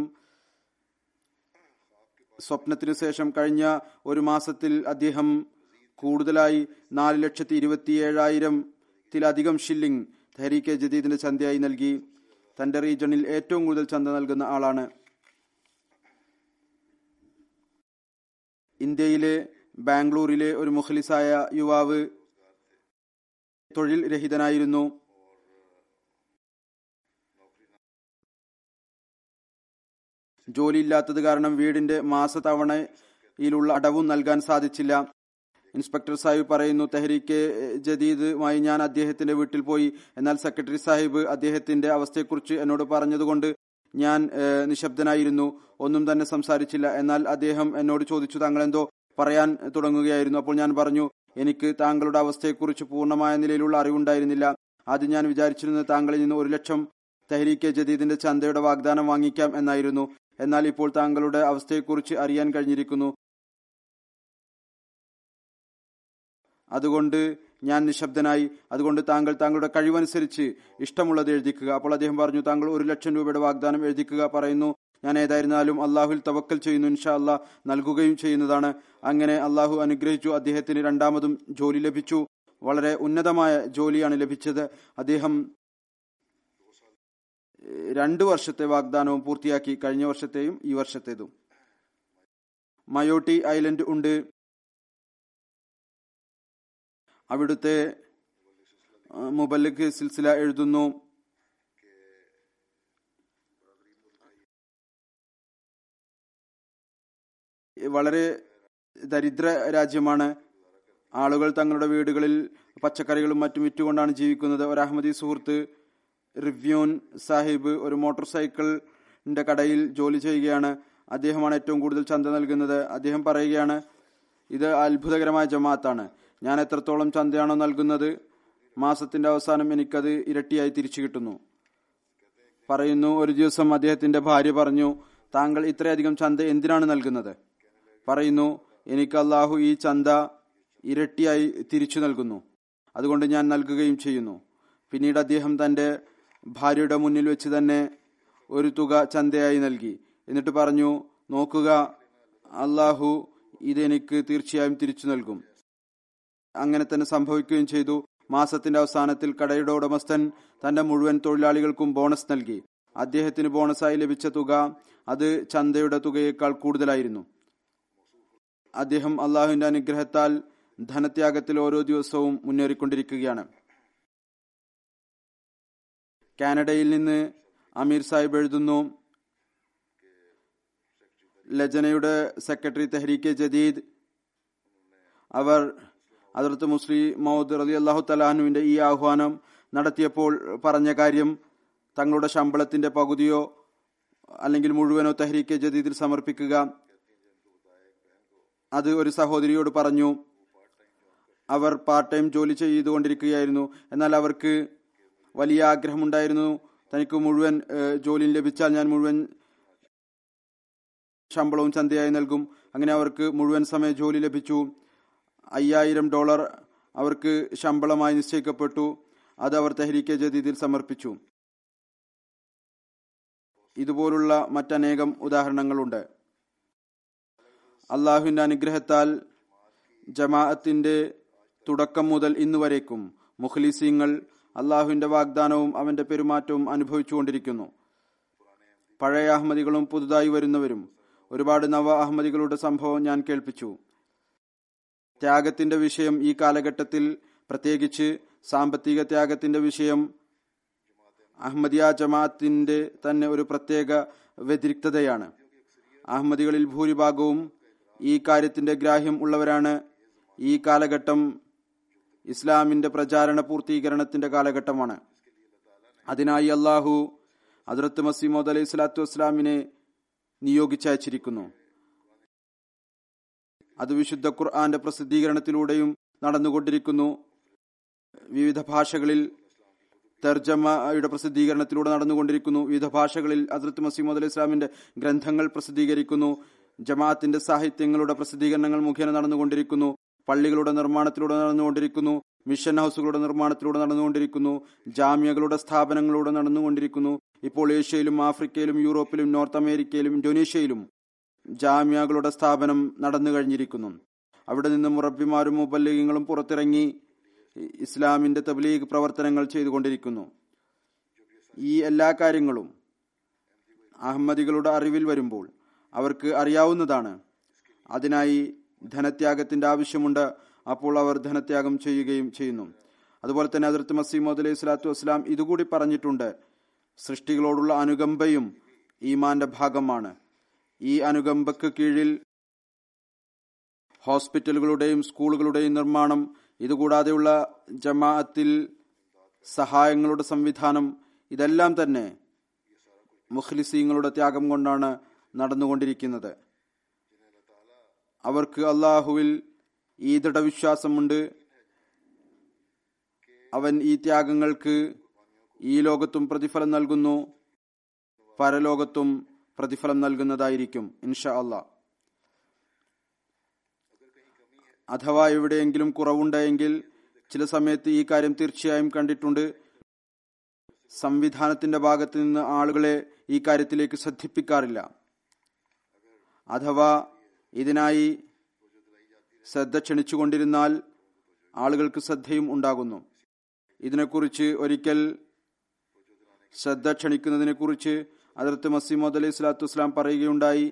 സ്വപ്നത്തിനു ശേഷം കഴിഞ്ഞ ഒരു മാസത്തിൽ അദ്ദേഹം കൂടുതലായി നാല് ലക്ഷത്തി ഇരുപത്തി ഏഴായിരത്തിലധികം ഷില്ലിംഗ് തെഹരീക്കെ ജദീദിന്റെ ചന്തയായി നൽകി തന്റെ റീജണിൽ ഏറ്റവും കൂടുതൽ ചന്ത നൽകുന്ന ആളാണ് ഇന്ത്യയിലെ ബാംഗ്ലൂരിലെ ഒരു മുഖലിസായ യുവാവ് തൊഴിൽ രഹിതനായിരുന്നു ജോലിയില്ലാത്തത് കാരണം വീടിന്റെ മാസതവണയിലുള്ള അടവും നൽകാൻ സാധിച്ചില്ല ഇൻസ്പെക്ടർ സാഹിബ് പറയുന്നു തെഹരീക്കെ ജദീദുമായി ഞാൻ അദ്ദേഹത്തിന്റെ വീട്ടിൽ പോയി എന്നാൽ സെക്രട്ടറി സാഹിബ് അദ്ദേഹത്തിന്റെ അവസ്ഥയെക്കുറിച്ച് എന്നോട് പറഞ്ഞതുകൊണ്ട് ഞാൻ ഏഹ്, നിശബ്ദനായിരുന്നു ഒന്നും തന്നെ സംസാരിച്ചില്ല എന്നാൽ അദ്ദേഹം എന്നോട് ചോദിച്ചു താങ്കൾ എന്തോ പറയാൻ തുടങ്ങുകയായിരുന്നു അപ്പോൾ ഞാൻ പറഞ്ഞു എനിക്ക് താങ്കളുടെ അവസ്ഥയെക്കുറിച്ച് പൂർണ്ണമായ നിലയിലുള്ള അറിവുണ്ടായിരുന്നില്ല ആദ്യം ഞാൻ വിചാരിച്ചിരുന്നത് താങ്കളിൽ നിന്ന് ഒരു ലക്ഷം തെഹരീക്കെ ജദീദിന്റെ ചന്തയുടെ വാഗ്ദാനം വാങ്ങിക്കാം എന്നായിരുന്നു എന്നാൽ ഇപ്പോൾ താങ്കളുടെ അവസ്ഥയെക്കുറിച്ച് അറിയാൻ കഴിഞ്ഞിരിക്കുന്നു അതുകൊണ്ട് ഞാൻ നിശബ്ദനായി അതുകൊണ്ട് താങ്കൾ താങ്കളുടെ കഴിവനുസരിച്ച് ഇഷ്ടമുള്ളത് എഴുതിക്കുക അപ്പോൾ അദ്ദേഹം പറഞ്ഞു താങ്കൾ ഒരു ലക്ഷം രൂപയുടെ വാഗ്ദാനം എഴുതിക്കുക പറയുന്നു ഞാൻ ഏതായിരുന്നാലും അള്ളാഹുൽ തവക്കൽ ചെയ്യുന്നു ഇൻഷാ അള്ളാഹ് നൽകുകയും ചെയ്യുന്നതാണ് അങ്ങനെ അള്ളാഹു അനുഗ്രഹിച്ചു അദ്ദേഹത്തിന് രണ്ടാമതും ജോലി ലഭിച്ചു വളരെ ഉന്നതമായ ജോലിയാണ് ലഭിച്ചത് അദ്ദേഹം ഏഹ്, രണ്ട് വർഷത്തെ വാഗ്ദാനവും പൂർത്തിയാക്കി കഴിഞ്ഞ വർഷത്തെയും ഈ വർഷത്തേതും മയോട്ടി ഐലൻഡ് ഉണ്ട് അവിടുത്തെ ആ, മുബല്ലിഖ് സിൽസില എഴുതുന്നു വളരെ ദരിദ്ര രാജ്യമാണ് ആളുകൾ തങ്ങളുടെ വീടുകളിൽ പച്ചക്കറികളും മറ്റും വിറ്റുകൊണ്ടാണ് ജീവിക്കുന്നത് ഒരു അഹമ്മദി സുഹൃത്ത് റിവ്യൂൻ സാഹിബ് ഒരു മോട്ടോർ സൈക്കിളിന്റെ കടയിൽ ജോലി ചെയ്യുകയാണ് അദ്ദേഹമാണ് ഏറ്റവും കൂടുതൽ ചന്ത നൽകുന്നത് അദ്ദേഹം പറയുകയാണ് ഇത് അത്ഭുതകരമായ ജമാഅത്താണ് ഞാൻ എത്രത്തോളം ചന്തയാണോ നൽകുന്നത് മാസത്തിന്റെ അവസാനം എനിക്കത് ഇരട്ടിയായി തിരിച്ചു കിട്ടുന്നു പറയുന്നു ഒരു ദിവസം അദ്ദേഹത്തിന്റെ ഭാര്യ പറഞ്ഞു താങ്കൾ ഇത്രയധികം ചന്ത എന്തിനാണ് നൽകുന്നത് പറയുന്നു എനിക്ക് അള്ളാഹു ഈ ചന്ത ഇരട്ടിയായി തിരിച്ചു നൽകുന്നു അതുകൊണ്ട് ഞാൻ നൽകുകയും ചെയ്യുന്നു പിന്നീട് അദ്ദേഹം തന്റെ ഭാര്യയുടെ മുന്നിൽ വെച്ച് തന്നെ ഒരു തുക ചന്തയായി നൽകി എന്നിട്ട് പറഞ്ഞു നോക്കുക അള്ളാഹു ഇതെനിക്ക് തീർച്ചയായും തിരിച്ചു നൽകും അങ്ങനെ തന്നെ സംഭവിക്കുകയും ചെയ്തു മാസത്തിന്റെ അവസാനത്തിൽ കടയുടെ ഉടമസ്ഥൻ തന്റെ മുഴുവൻ തൊഴിലാളികൾക്കും ബോണസ് നൽകി അദ്ദേഹത്തിന് ബോണസായി ലഭിച്ച തുക അത് ചന്തയുടെ തുകയേക്കാൾ കൂടുതലായിരുന്നു അദ്ദേഹം അള്ളാഹുവിന്റെ അനുഗ്രഹത്താൽ ധനത്യാഗത്തിൽ ഓരോ ദിവസവും മുന്നേറിക്കൊണ്ടിരിക്കുകയാണ് കാനഡയിൽ നിന്ന് അമീർ സാഹിബ് എഴുതുന്നു ലജനയുടെ സെക്രട്ടറി തെഹ്രീക്കെ ജദീദ് അവർ അതിർത്ത് മുസ്ലിം മൗദ് റലി അള്ളാഹു തലാഹുവിന്റെ ഈ ആഹ്വാനം നടത്തിയപ്പോൾ പറഞ്ഞ കാര്യം തങ്ങളുടെ ശമ്പളത്തിന്റെ പകുതിയോ അല്ലെങ്കിൽ മുഴുവനോ തെഹ്രീക്കെ ജദീദിൽ സമർപ്പിക്കുക അത് ഒരു സഹോദരിയോട് പറഞ്ഞു അവർ പാർട്ട് ടൈം ജോലി ചെയ്തുകൊണ്ടിരിക്കുകയായിരുന്നു എന്നാൽ അവർക്ക് വലിയ ആഗ്രഹമുണ്ടായിരുന്നു തനിക്ക് മുഴുവൻ ഏഹ്, ജോലിയും ലഭിച്ചാൽ ഞാൻ മുഴുവൻ ശമ്പളവും ചന്തയായി നൽകും അങ്ങനെ അവർക്ക് മുഴുവൻ സമയ ജോലി ലഭിച്ചു അയ്യായിരം ഡോളർ അവർക്ക് ശമ്പളമായി നിശ്ചയിക്കപ്പെട്ടു അത് അവർ തെഹരീക്കെ ജദീദിൽ സമർപ്പിച്ചു ഇതുപോലുള്ള മറ്റനേകം ഉദാഹരണങ്ങളുണ്ട് അള്ളാഹുവിന്റെ അനുഗ്രഹത്താൽ ജമാഅത്തിന്റെ തുടക്കം മുതൽ ഇന്നുവരേക്കും മുഖ്ലിസീങ്ങൾ അള്ളാഹുവിന്റെ വാഗ്ദാനവും അവന്റെ പെരുമാറ്റവും അനുഭവിച്ചുകൊണ്ടിരിക്കുന്നു പഴയ അഹമ്മദികളും പുതുതായി വരുന്നവരും ഒരുപാട് നവ അഹമ്മദികളുടെ സംഭവം ഞാൻ കേൾപ്പിച്ചു ത്യാഗത്തിന്റെ വിഷയം ഈ കാലഘട്ടത്തിൽ പ്രത്യേകിച്ച് സാമ്പത്തിക ത്യാഗത്തിന്റെ വിഷയം അഹമ്മദിയ ജമാഅത്തിന്റെ തന്നെ ഒരു പ്രത്യേക വ്യതിരിക്തതയാണ് അഹമ്മദികളിൽ ഭൂരിഭാഗവും ഈ കാര്യത്തിന്റെ ഗ്രാഹ്യം ഉള്ളവരാണ് ഈ കാലഘട്ടം ഇസ്ലാമിന്റെ പ്രചാരണ പൂർത്തീകരണത്തിന്റെ കാലഘട്ടമാണ് അതിനായി അള്ളാഹു ഹദ്രത്ത് മസീമോദ് അലൈഹി സ്വലാത്തു വസ്സലാമിനെ നിയോഗിച്ചയച്ചിരിക്കുന്നു അത് വിശുദ്ധ ഖുർആന്റെ പ്രസിദ്ധീകരണത്തിലൂടെയും നടന്നുകൊണ്ടിരിക്കുന്നു വിവിധ ഭാഷകളിൽ തർജമയുടെ പ്രസിദ്ധീകരണത്തിലൂടെ നടന്നുകൊണ്ടിരിക്കുന്നു വിവിധ ഭാഷകളിൽ ഹസ്രത്ത് മസീമദ് അലൈഹി ഇസ്ലാമിന്റെ ഗ്രന്ഥങ്ങൾ പ്രസിദ്ധീകരിക്കുന്നു ജമാഅത്തിന്റെ സാഹിത്യങ്ങളുടെ പ്രസിദ്ധീകരണങ്ങൾ മുഖേന നടന്നുകൊണ്ടിരിക്കുന്നു പള്ളികളുടെ നിർമ്മാണത്തിലൂടെ നടന്നുകൊണ്ടിരിക്കുന്നു മിഷൻ ഹൗസുകളുടെ നിർമ്മാണത്തിലൂടെ നടന്നുകൊണ്ടിരിക്കുന്നു ജാമ്യകളുടെ സ്ഥാപനങ്ങളിലൂടെ നടന്നുകൊണ്ടിരിക്കുന്നു ഇപ്പോൾ ഏഷ്യയിലും ആഫ്രിക്കയിലും യൂറോപ്പിലും നോർത്ത് അമേരിക്കയിലും ഇന്തോനേഷ്യയിലും ജാമ്യകളുടെ സ്ഥാപനം നടന്നു കഴിഞ്ഞിരിക്കുന്നു അവിടെ നിന്ന് മുറബിമാരും മുബല്ലിങ്ങളും പുറത്തിറങ്ങി ഇസ്ലാമിന്റെ തബ്ലീഗ് പ്രവർത്തനങ്ങൾ ചെയ്തുകൊണ്ടിരിക്കുന്നു ഈ എല്ലാ കാര്യങ്ങളും അഹമ്മദികളുടെ അറിവിൽ വരുമ്പോൾ അവർക്ക് അറിയാവുന്നതാണ് അതിനായി ധനത്യാഗത്തിന്റെ ആവശ്യമുണ്ട് അപ്പോൾ അവർ ധനത്യാഗം ചെയ്യുകയും ചെയ്യുന്നു അതുപോലെ തന്നെ അതിർത്ത് മസീമോദ് അലൈഹി സ്വലാത്തു വസ്സലാം ഇതുകൂടി പറഞ്ഞിട്ടുണ്ട് സൃഷ്ടികളോടുള്ള അനുകമ്പയും ഈമാന്റെ ഭാഗമാണ് ഈ അനുകമ്പക്ക് കീഴിൽ ഹോസ്പിറ്റലുകളുടെയും സ്കൂളുകളുടെയും നിർമ്മാണം ഇതുകൂടാതെയുള്ള ജമാഅത്തിൽ സഹായങ്ങളുടെ സംവിധാനം ഇതെല്ലാം തന്നെ മുഖ്ലിസീങ്ങളുടെ ത്യാഗം കൊണ്ടാണ് നടന്നുകൊണ്ടിരിക്കുന്നത് അവർക്ക് അള്ളാഹുവിൽ ഈ ദൃഢവിശ്വാസമുണ്ട് അവൻ ഈ ത്യാഗങ്ങൾക്ക് ഈ ലോകത്തും പ്രതിഫലം നൽകുന്നു പരലോകത്തും പ്രതിഫലം നൽകുന്നതായിരിക്കും ഇൻഷാ അള്ളാഹ് അഥവാ എവിടെയെങ്കിലും കുറവുണ്ടെങ്കിൽ ചില സമയത്ത് ഈ കാര്യം തീർച്ചയായും കണ്ടിട്ടുണ്ട് സംവിധാനത്തിന്റെ ഭാഗത്ത് നിന്ന് ആളുകളെ ഈ കാര്യത്തിലേക്ക് ശ്രദ്ധിപ്പിക്കാറില്ല അഥവാ ഇതിനായി ശ്രദ്ധ ക്ഷണിച്ചുകൊണ്ടിരുന്നാൽ ആളുകൾക്ക് ശ്രദ്ധയും ഉണ്ടാകുന്നു ഇതിനെക്കുറിച്ച് ഒരിക്കൽ ശ്രദ്ധ ക്ഷണിക്കുന്നതിനെ കുറിച്ച് അതിർത്ത് മസീമോദ് അലൈഹി സ്വലാത്തു വസ്സലാം പറയുകയുണ്ടായി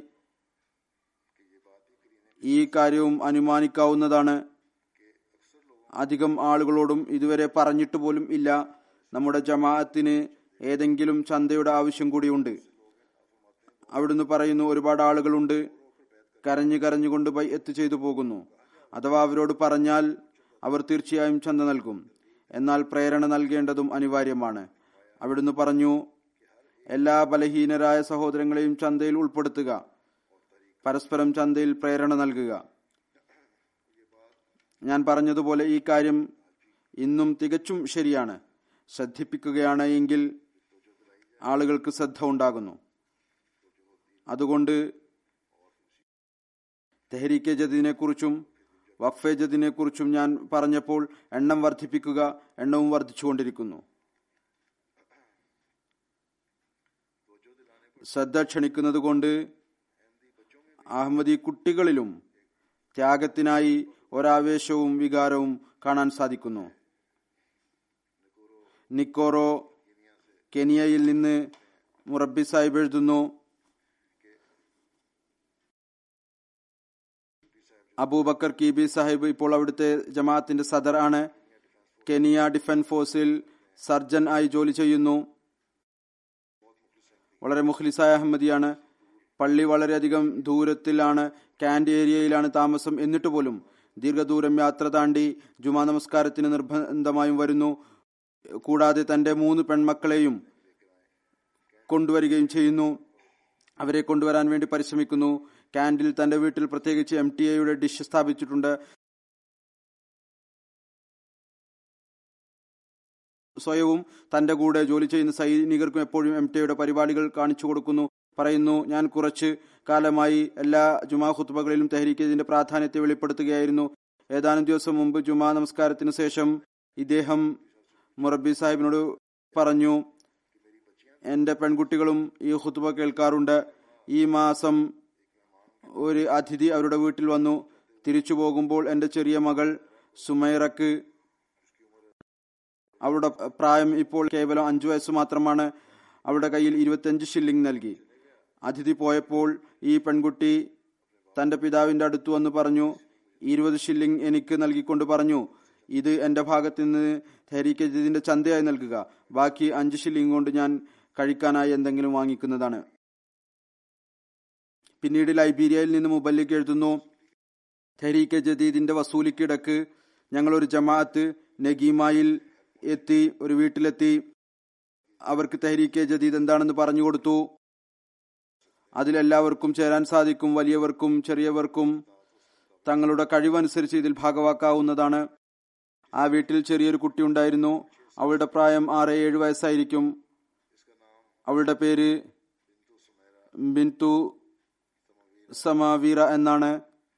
ഈ കാര്യവും അനുമാനിക്കാവുന്നതാണ് അധികം ആളുകളോടും ഇതുവരെ പറഞ്ഞിട്ട് പോലും ഇല്ല നമ്മുടെ ജമാഅത്തിന് ഏതെങ്കിലും ചന്തയുടെ ആവശ്യം കൂടിയുണ്ട് അവിടുന്ന് പറയുന്നു ഒരുപാട് ആളുകളുണ്ട് കരഞ്ഞു കരഞ്ഞുകൊണ്ട് ബൈ എത്ത് ചെയ്തു പോകുന്നു അഥവാ അവരോട് പറഞ്ഞാൽ അവർ തീർച്ചയായും ചന്ത നൽകും എന്നാൽ പ്രേരണ നൽകേണ്ടതും അനിവാര്യമാണ് അവിടുന്ന് പറഞ്ഞു എല്ലാ ബലഹീനരായ സഹോദരങ്ങളെയും ചന്തയിൽ ഉൾപ്പെടുത്തുക പരസ്പരം ചന്തയിൽ പ്രേരണ നൽകുക ഞാൻ പറഞ്ഞതുപോലെ ഈ കാര്യം ഇന്നും തികച്ചും ശരിയാണ് ശ്രദ്ധിപ്പിക്കുകയാണ് എങ്കിൽ ആളുകൾക്ക് ശ്രദ്ധ ഉണ്ടാകുന്നു അതുകൊണ്ട് തെഹരീക്കെ ജദിനെ കുറിച്ചും വഖഫെ ജദിനെ കുറിച്ചും ഞാൻ പറഞ്ഞപ്പോൾ എണ്ണം വർദ്ധിപ്പിക്കുക എണ്ണവും വർദ്ധിച്ചുകൊണ്ടിരിക്കുന്നു ശ്രദ്ധ ക്ഷണിക്കുന്നത് കൊണ്ട് അഹമ്മദി കുട്ടികളിലും ത്യാഗത്തിനായി ഒരാവേശവും വികാരവും കാണാൻ സാധിക്കുന്നു നിക്കോറോ കെനിയയിൽ നിന്ന് മുറബി സാഹിബ് എഴുതുന്നു അബൂബക്കർ കീബി സാഹിബ് ഇപ്പോൾ അവിടുത്തെ ജമാഅത്തിന്റെ സദർ ആണ് കെനിയ ഡിഫൻസ് ഫോഴ്സിൽ സർജൻ ആയി ജോലി ചെയ്യുന്നു വളരെ മുഖ്ലിസായ അഹമ്മദിയാണ് പള്ളി വളരെയധികം ദൂരത്തിലാണ് കാൻഡ് ഏരിയയിലാണ് താമസം എന്നിട്ട് പോലും ദീർഘദൂരം യാത്ര താണ്ടി ജുമാ നമസ്കാരത്തിന് നിർബന്ധമായും വരുന്നു കൂടാതെ തന്റെ മൂന്ന് പെൺമക്കളെയും കൊണ്ടുവരികയും ചെയ്യുന്നു അവരെ കൊണ്ടുവരാൻ വേണ്ടി പരിശ്രമിക്കുന്നു കാൻഡിൽ തന്റെ വീട്ടിൽ പ്രത്യേകിച്ച് എം ടി എയുടെ ഡിഷ് സ്ഥാപിച്ചിട്ടുണ്ട് സ്വയവും തന്റെ കൂടെ ജോലി ചെയ്യുന്ന സൈനികർക്കും എപ്പോഴും എം ടിയുടെ പരിപാടികൾ കാണിച്ചു കൊടുക്കുന്നു പറയുന്നു ഞാൻ കുറച്ച് കാലമായി എല്ലാ ജുമാ ഖുത്തുബകളിലും തെഹരീക്ക് ഇതിന്റെ പ്രാധാന്യത്തെ വെളിപ്പെടുത്തുകയായിരുന്നു ഏതാനും ദിവസം മുമ്പ് ജുമാ നമസ്കാരത്തിന് ശേഷം ഇദ്ദേഹം മുറബി സാഹിബിനോട് പറഞ്ഞു എന്റെ പെൺകുട്ടികളും ഈ ഹുത്തുബ കേൾക്കാറുണ്ട് ഈ മാസം ഒരു അതിഥി അവരുടെ വീട്ടിൽ വന്നു തിരിച്ചു പോകുമ്പോൾ എന്റെ ചെറിയ മകൾ സുമൈറക്ക് അവളുടെ പ്രായം ഇപ്പോൾ കേവലം അഞ്ചു വയസ്സ് മാത്രമാണ് അവളുടെ കയ്യിൽ ഇരുപത്തിയഞ്ച് ഷില്ലിംഗ് നൽകി അതിഥി പോയപ്പോൾ ഈ പെൺകുട്ടി തന്റെ പിതാവിന്റെ അടുത്ത് വന്ന് പറഞ്ഞു ഇരുപത് ഷില്ലിംഗ് എനിക്ക് നൽകിക്കൊണ്ട് പറഞ്ഞു ഇത് എന്റെ ഭാഗത്ത് നിന്ന് തെഹരീക്ക് ജദീദിന്റെ ചന്തയായി നൽകുക ബാക്കി അഞ്ച് ഷില്ലിംഗ് കൊണ്ട് ഞാൻ കഴിക്കാനായി എന്തെങ്കിലും വാങ്ങിക്കുന്നതാണ് പിന്നീട് ലൈബീരിയയിൽ നിന്ന് മുബല്ലിക്ക് എഴുതുന്നു തെഹരീക്ക് ജദീദിന്റെ വസൂലിക്കിടക്ക് ഞങ്ങൾ ഒരു ജമാഅത്ത് നഗീമായിൽ എത്തി ഒരു വീട്ടിലെത്തി അവർക്ക് തെഹരീക്കെ ജദീദ് എന്താണെന്ന് പറഞ്ഞു കൊടുത്തു അതിലെല്ലാവർക്കും ചേരാൻ സാധിക്കും വലിയവർക്കും ചെറിയവർക്കും തങ്ങളുടെ കഴിവനുസരിച്ച് ഇതിൽ ഭാഗവാക്കാവുന്നതാണ് ആ വീട്ടിൽ ചെറിയൊരു കുട്ടി ഉണ്ടായിരുന്നു അവളുടെ പ്രായം ആറ് ഏഴ് വയസ്സായിരിക്കും അവളുടെ പേര് ബിന്തു സമാവീറ എന്നാണ്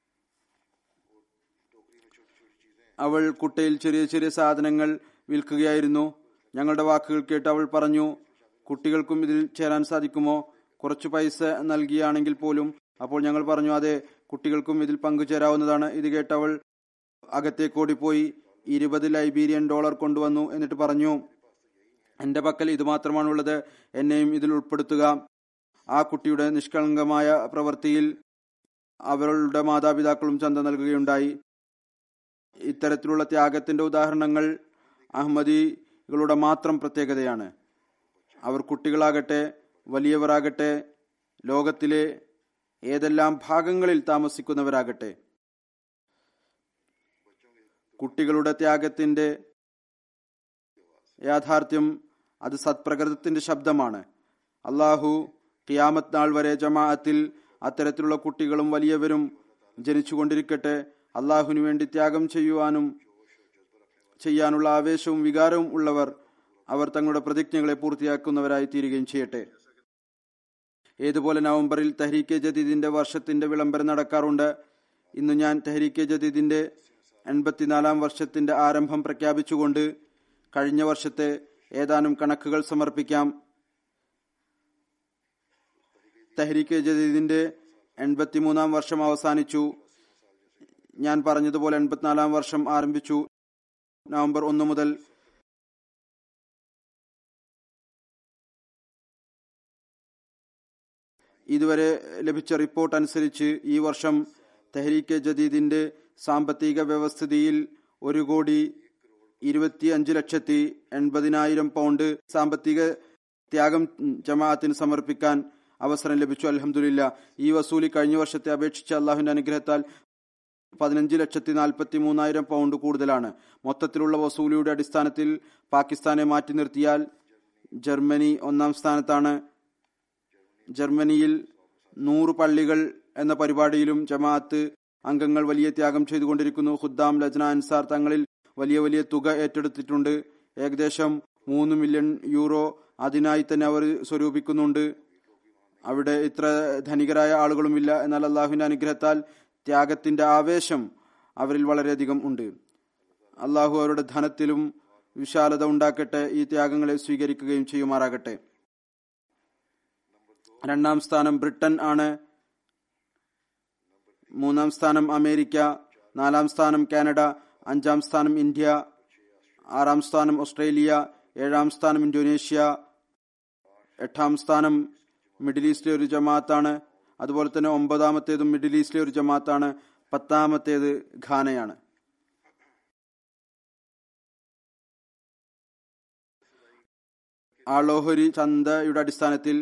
അവൾ കുട്ടയിൽ ചെറിയ ചെറിയ സാധനങ്ങൾ വിൽക്കുകയായിരുന്നു ഞങ്ങളുടെ വാക്കുകൾ കേട്ട് അവൾ പറഞ്ഞു കുട്ടികൾക്കും ഇതിൽ ചേരാൻ സാധിക്കുമോ കുറച്ചു പൈസ നൽകിയാണെങ്കിൽ പോലും അപ്പോൾ ഞങ്ങൾ പറഞ്ഞു അതെ കുട്ടികൾക്കും ഇതിൽ പങ്കുചേരാവുന്നതാണ് ഇത് കേട്ട് അവൾ അകത്തേക്ക് ഓടിപ്പോയി ഇരുപത് ലൈബീരിയൻ ഡോളർ കൊണ്ടുവന്നു എന്നിട്ട് പറഞ്ഞു എന്റെ പക്കൽ ഇത് മാത്രമാണുള്ളത് എന്നെയും ഇതിൽ ഉൾപ്പെടുത്തുക ആ കുട്ടിയുടെ നിഷ്കളങ്കമായ പ്രവൃത്തിയിൽ അവരുടെ മാതാപിതാക്കളും ചന്ത നൽകുകയുണ്ടായി ഇത്തരത്തിലുള്ള ത്യാഗത്തിന്റെ ഉദാഹരണങ്ങൾ അഹമ്മദികളുടെ മാത്രം പ്രത്യേകതയാണ് അവർ കുട്ടികളാകട്ടെ വലിയവരാകട്ടെ ലോകത്തിലെ ഏതെല്ലാം ഭാഗങ്ങളിൽ താമസിക്കുന്നവരാകട്ടെ കുട്ടികളുടെ ത്യാഗത്തിന്റെ യാഥാർത്ഥ്യം അത് സത്പ്രകൃതത്തിന്റെ ശബ്ദമാണ് അള്ളാഹു ഖിയാമത്ത് നാൾ വരെ ജമാഅത്തിൽ അത്തരത്തിലുള്ള കുട്ടികളും വലിയവരും ജനിച്ചുകൊണ്ടിരിക്കട്ടെ അള്ളാഹുവിനു വേണ്ടി ത്യാഗം ചെയ്യുവാനും ചെയ്യാനുള്ള ആവേശവും വികാരവും ഉള്ളവർ അവർ തങ്ങളുടെ പ്രതിജ്ഞകളെ പൂർത്തിയാക്കുന്നവരായി തീരുകയും ചെയ്യട്ടെ ഏതുപോലെ നവംബറിൽ തെഹരീക്കെ ജദീദിന്റെ വർഷത്തിന്റെ വിളംബരം നടക്കാറുണ്ട് ഇന്ന് ഞാൻ തെഹരീക്കെ ജദീദിന്റെ എൺപത്തിനാലാം വർഷത്തിന്റെ ആരംഭം പ്രഖ്യാപിച്ചുകൊണ്ട് കഴിഞ്ഞ വർഷത്തെ ഏതാനും കണക്കുകൾ സമർപ്പിക്കാം തെഹരീക്കെ ജദീദിന്റെ എൺപത്തിമൂന്നാം വർഷം അവസാനിച്ചു ഞാൻ പറഞ്ഞതുപോലെ എൺപത്തിനാലാം വർഷം ആരംഭിച്ചു നവംബർ ഒന്ന് മുതൽ ഇതുവരെ ലഭിച്ച റിപ്പോർട്ട് അനുസരിച്ച് ഈ വർഷം തെഹരീക്കെ ജദീദിന്റെ സാമ്പത്തിക വ്യവസ്ഥിതിയിൽ ഒരു കോടി ഇരുപത്തി അഞ്ച് ലക്ഷത്തി എൺപതിനായിരം പൗണ്ട് സാമ്പത്തിക ത്യാഗം ജമാഅത്തിന് സമർപ്പിക്കാൻ അവസരം ലഭിച്ചു അലഹമുല്ല ഈ വസൂലി കഴിഞ്ഞ വർഷത്തെ അപേക്ഷിച്ച് അള്ളാഹുവിന്റെ അനുഗ്രഹത്താൽ പതിനഞ്ച് ലക്ഷത്തി നാൽപ്പത്തി മൂന്നായിരം പൗണ്ട് കൂടുതലാണ് മൊത്തത്തിലുള്ള വസൂലിയുടെ അടിസ്ഥാനത്തിൽ പാകിസ്ഥാനെ മാറ്റി നിർത്തിയാൽ ജർമ്മനി ഒന്നാം സ്ഥാനത്താണ് ജർമ്മനിയിൽ നൂറ് പള്ളികൾ എന്ന പരിപാടിയിലും ജമാഅത്ത് അംഗങ്ങൾ വലിയ ത്യാഗം ചെയ്തുകൊണ്ടിരിക്കുന്നു ഖുദ്ദാം ലജ്ന അൻസാർ തങ്ങളിൽ വലിയ വലിയ തുക ഏറ്റെടുത്തിട്ടുണ്ട് ഏകദേശം മൂന്ന് മില്യൺ യൂറോ അതിനായി തന്നെ അവർ സ്വരൂപിക്കുന്നുണ്ട് അവിടെ ഇത്ര ധനികരായ ആളുകളുമില്ല എന്നാൽ അള്ളാഹുവിന്റെ അനുഗ്രഹത്താൽ ത്യാഗത്തിന്റെ ആവേശം അവരിൽ വളരെയധികം ഉണ്ട് അള്ളാഹു അവരുടെ ധനത്തിലും വിശാലത ഉണ്ടാക്കട്ടെ ഈ ത്യാഗങ്ങളെ സ്വീകരിക്കുകയും ചെയ്യുമാറാകട്ടെ രണ്ടാം സ്ഥാനം ബ്രിട്ടൻ ആണ് മൂന്നാം സ്ഥാനം അമേരിക്ക നാലാം സ്ഥാനം കാനഡ അഞ്ചാം സ്ഥാനം ഇന്ത്യ ആറാം സ്ഥാനം ഓസ്ട്രേലിയ ഏഴാം സ്ഥാനം ഇന്തോനേഷ്യ എട്ടാം സ്ഥാനം മിഡിൽ ഈസ്റ്റിലെ ഒരു ജമാഅത്താണ് അതുപോലെ തന്നെ ഒമ്പതാമത്തേതും മിഡിൽ ഈസ്റ്റിലെ ഒരു ജമാഅത്താണ് പത്താമത്തേത് ഖാനയാണ് ആളോഹരി ചന്തയുടെ അടിസ്ഥാനത്തിൽ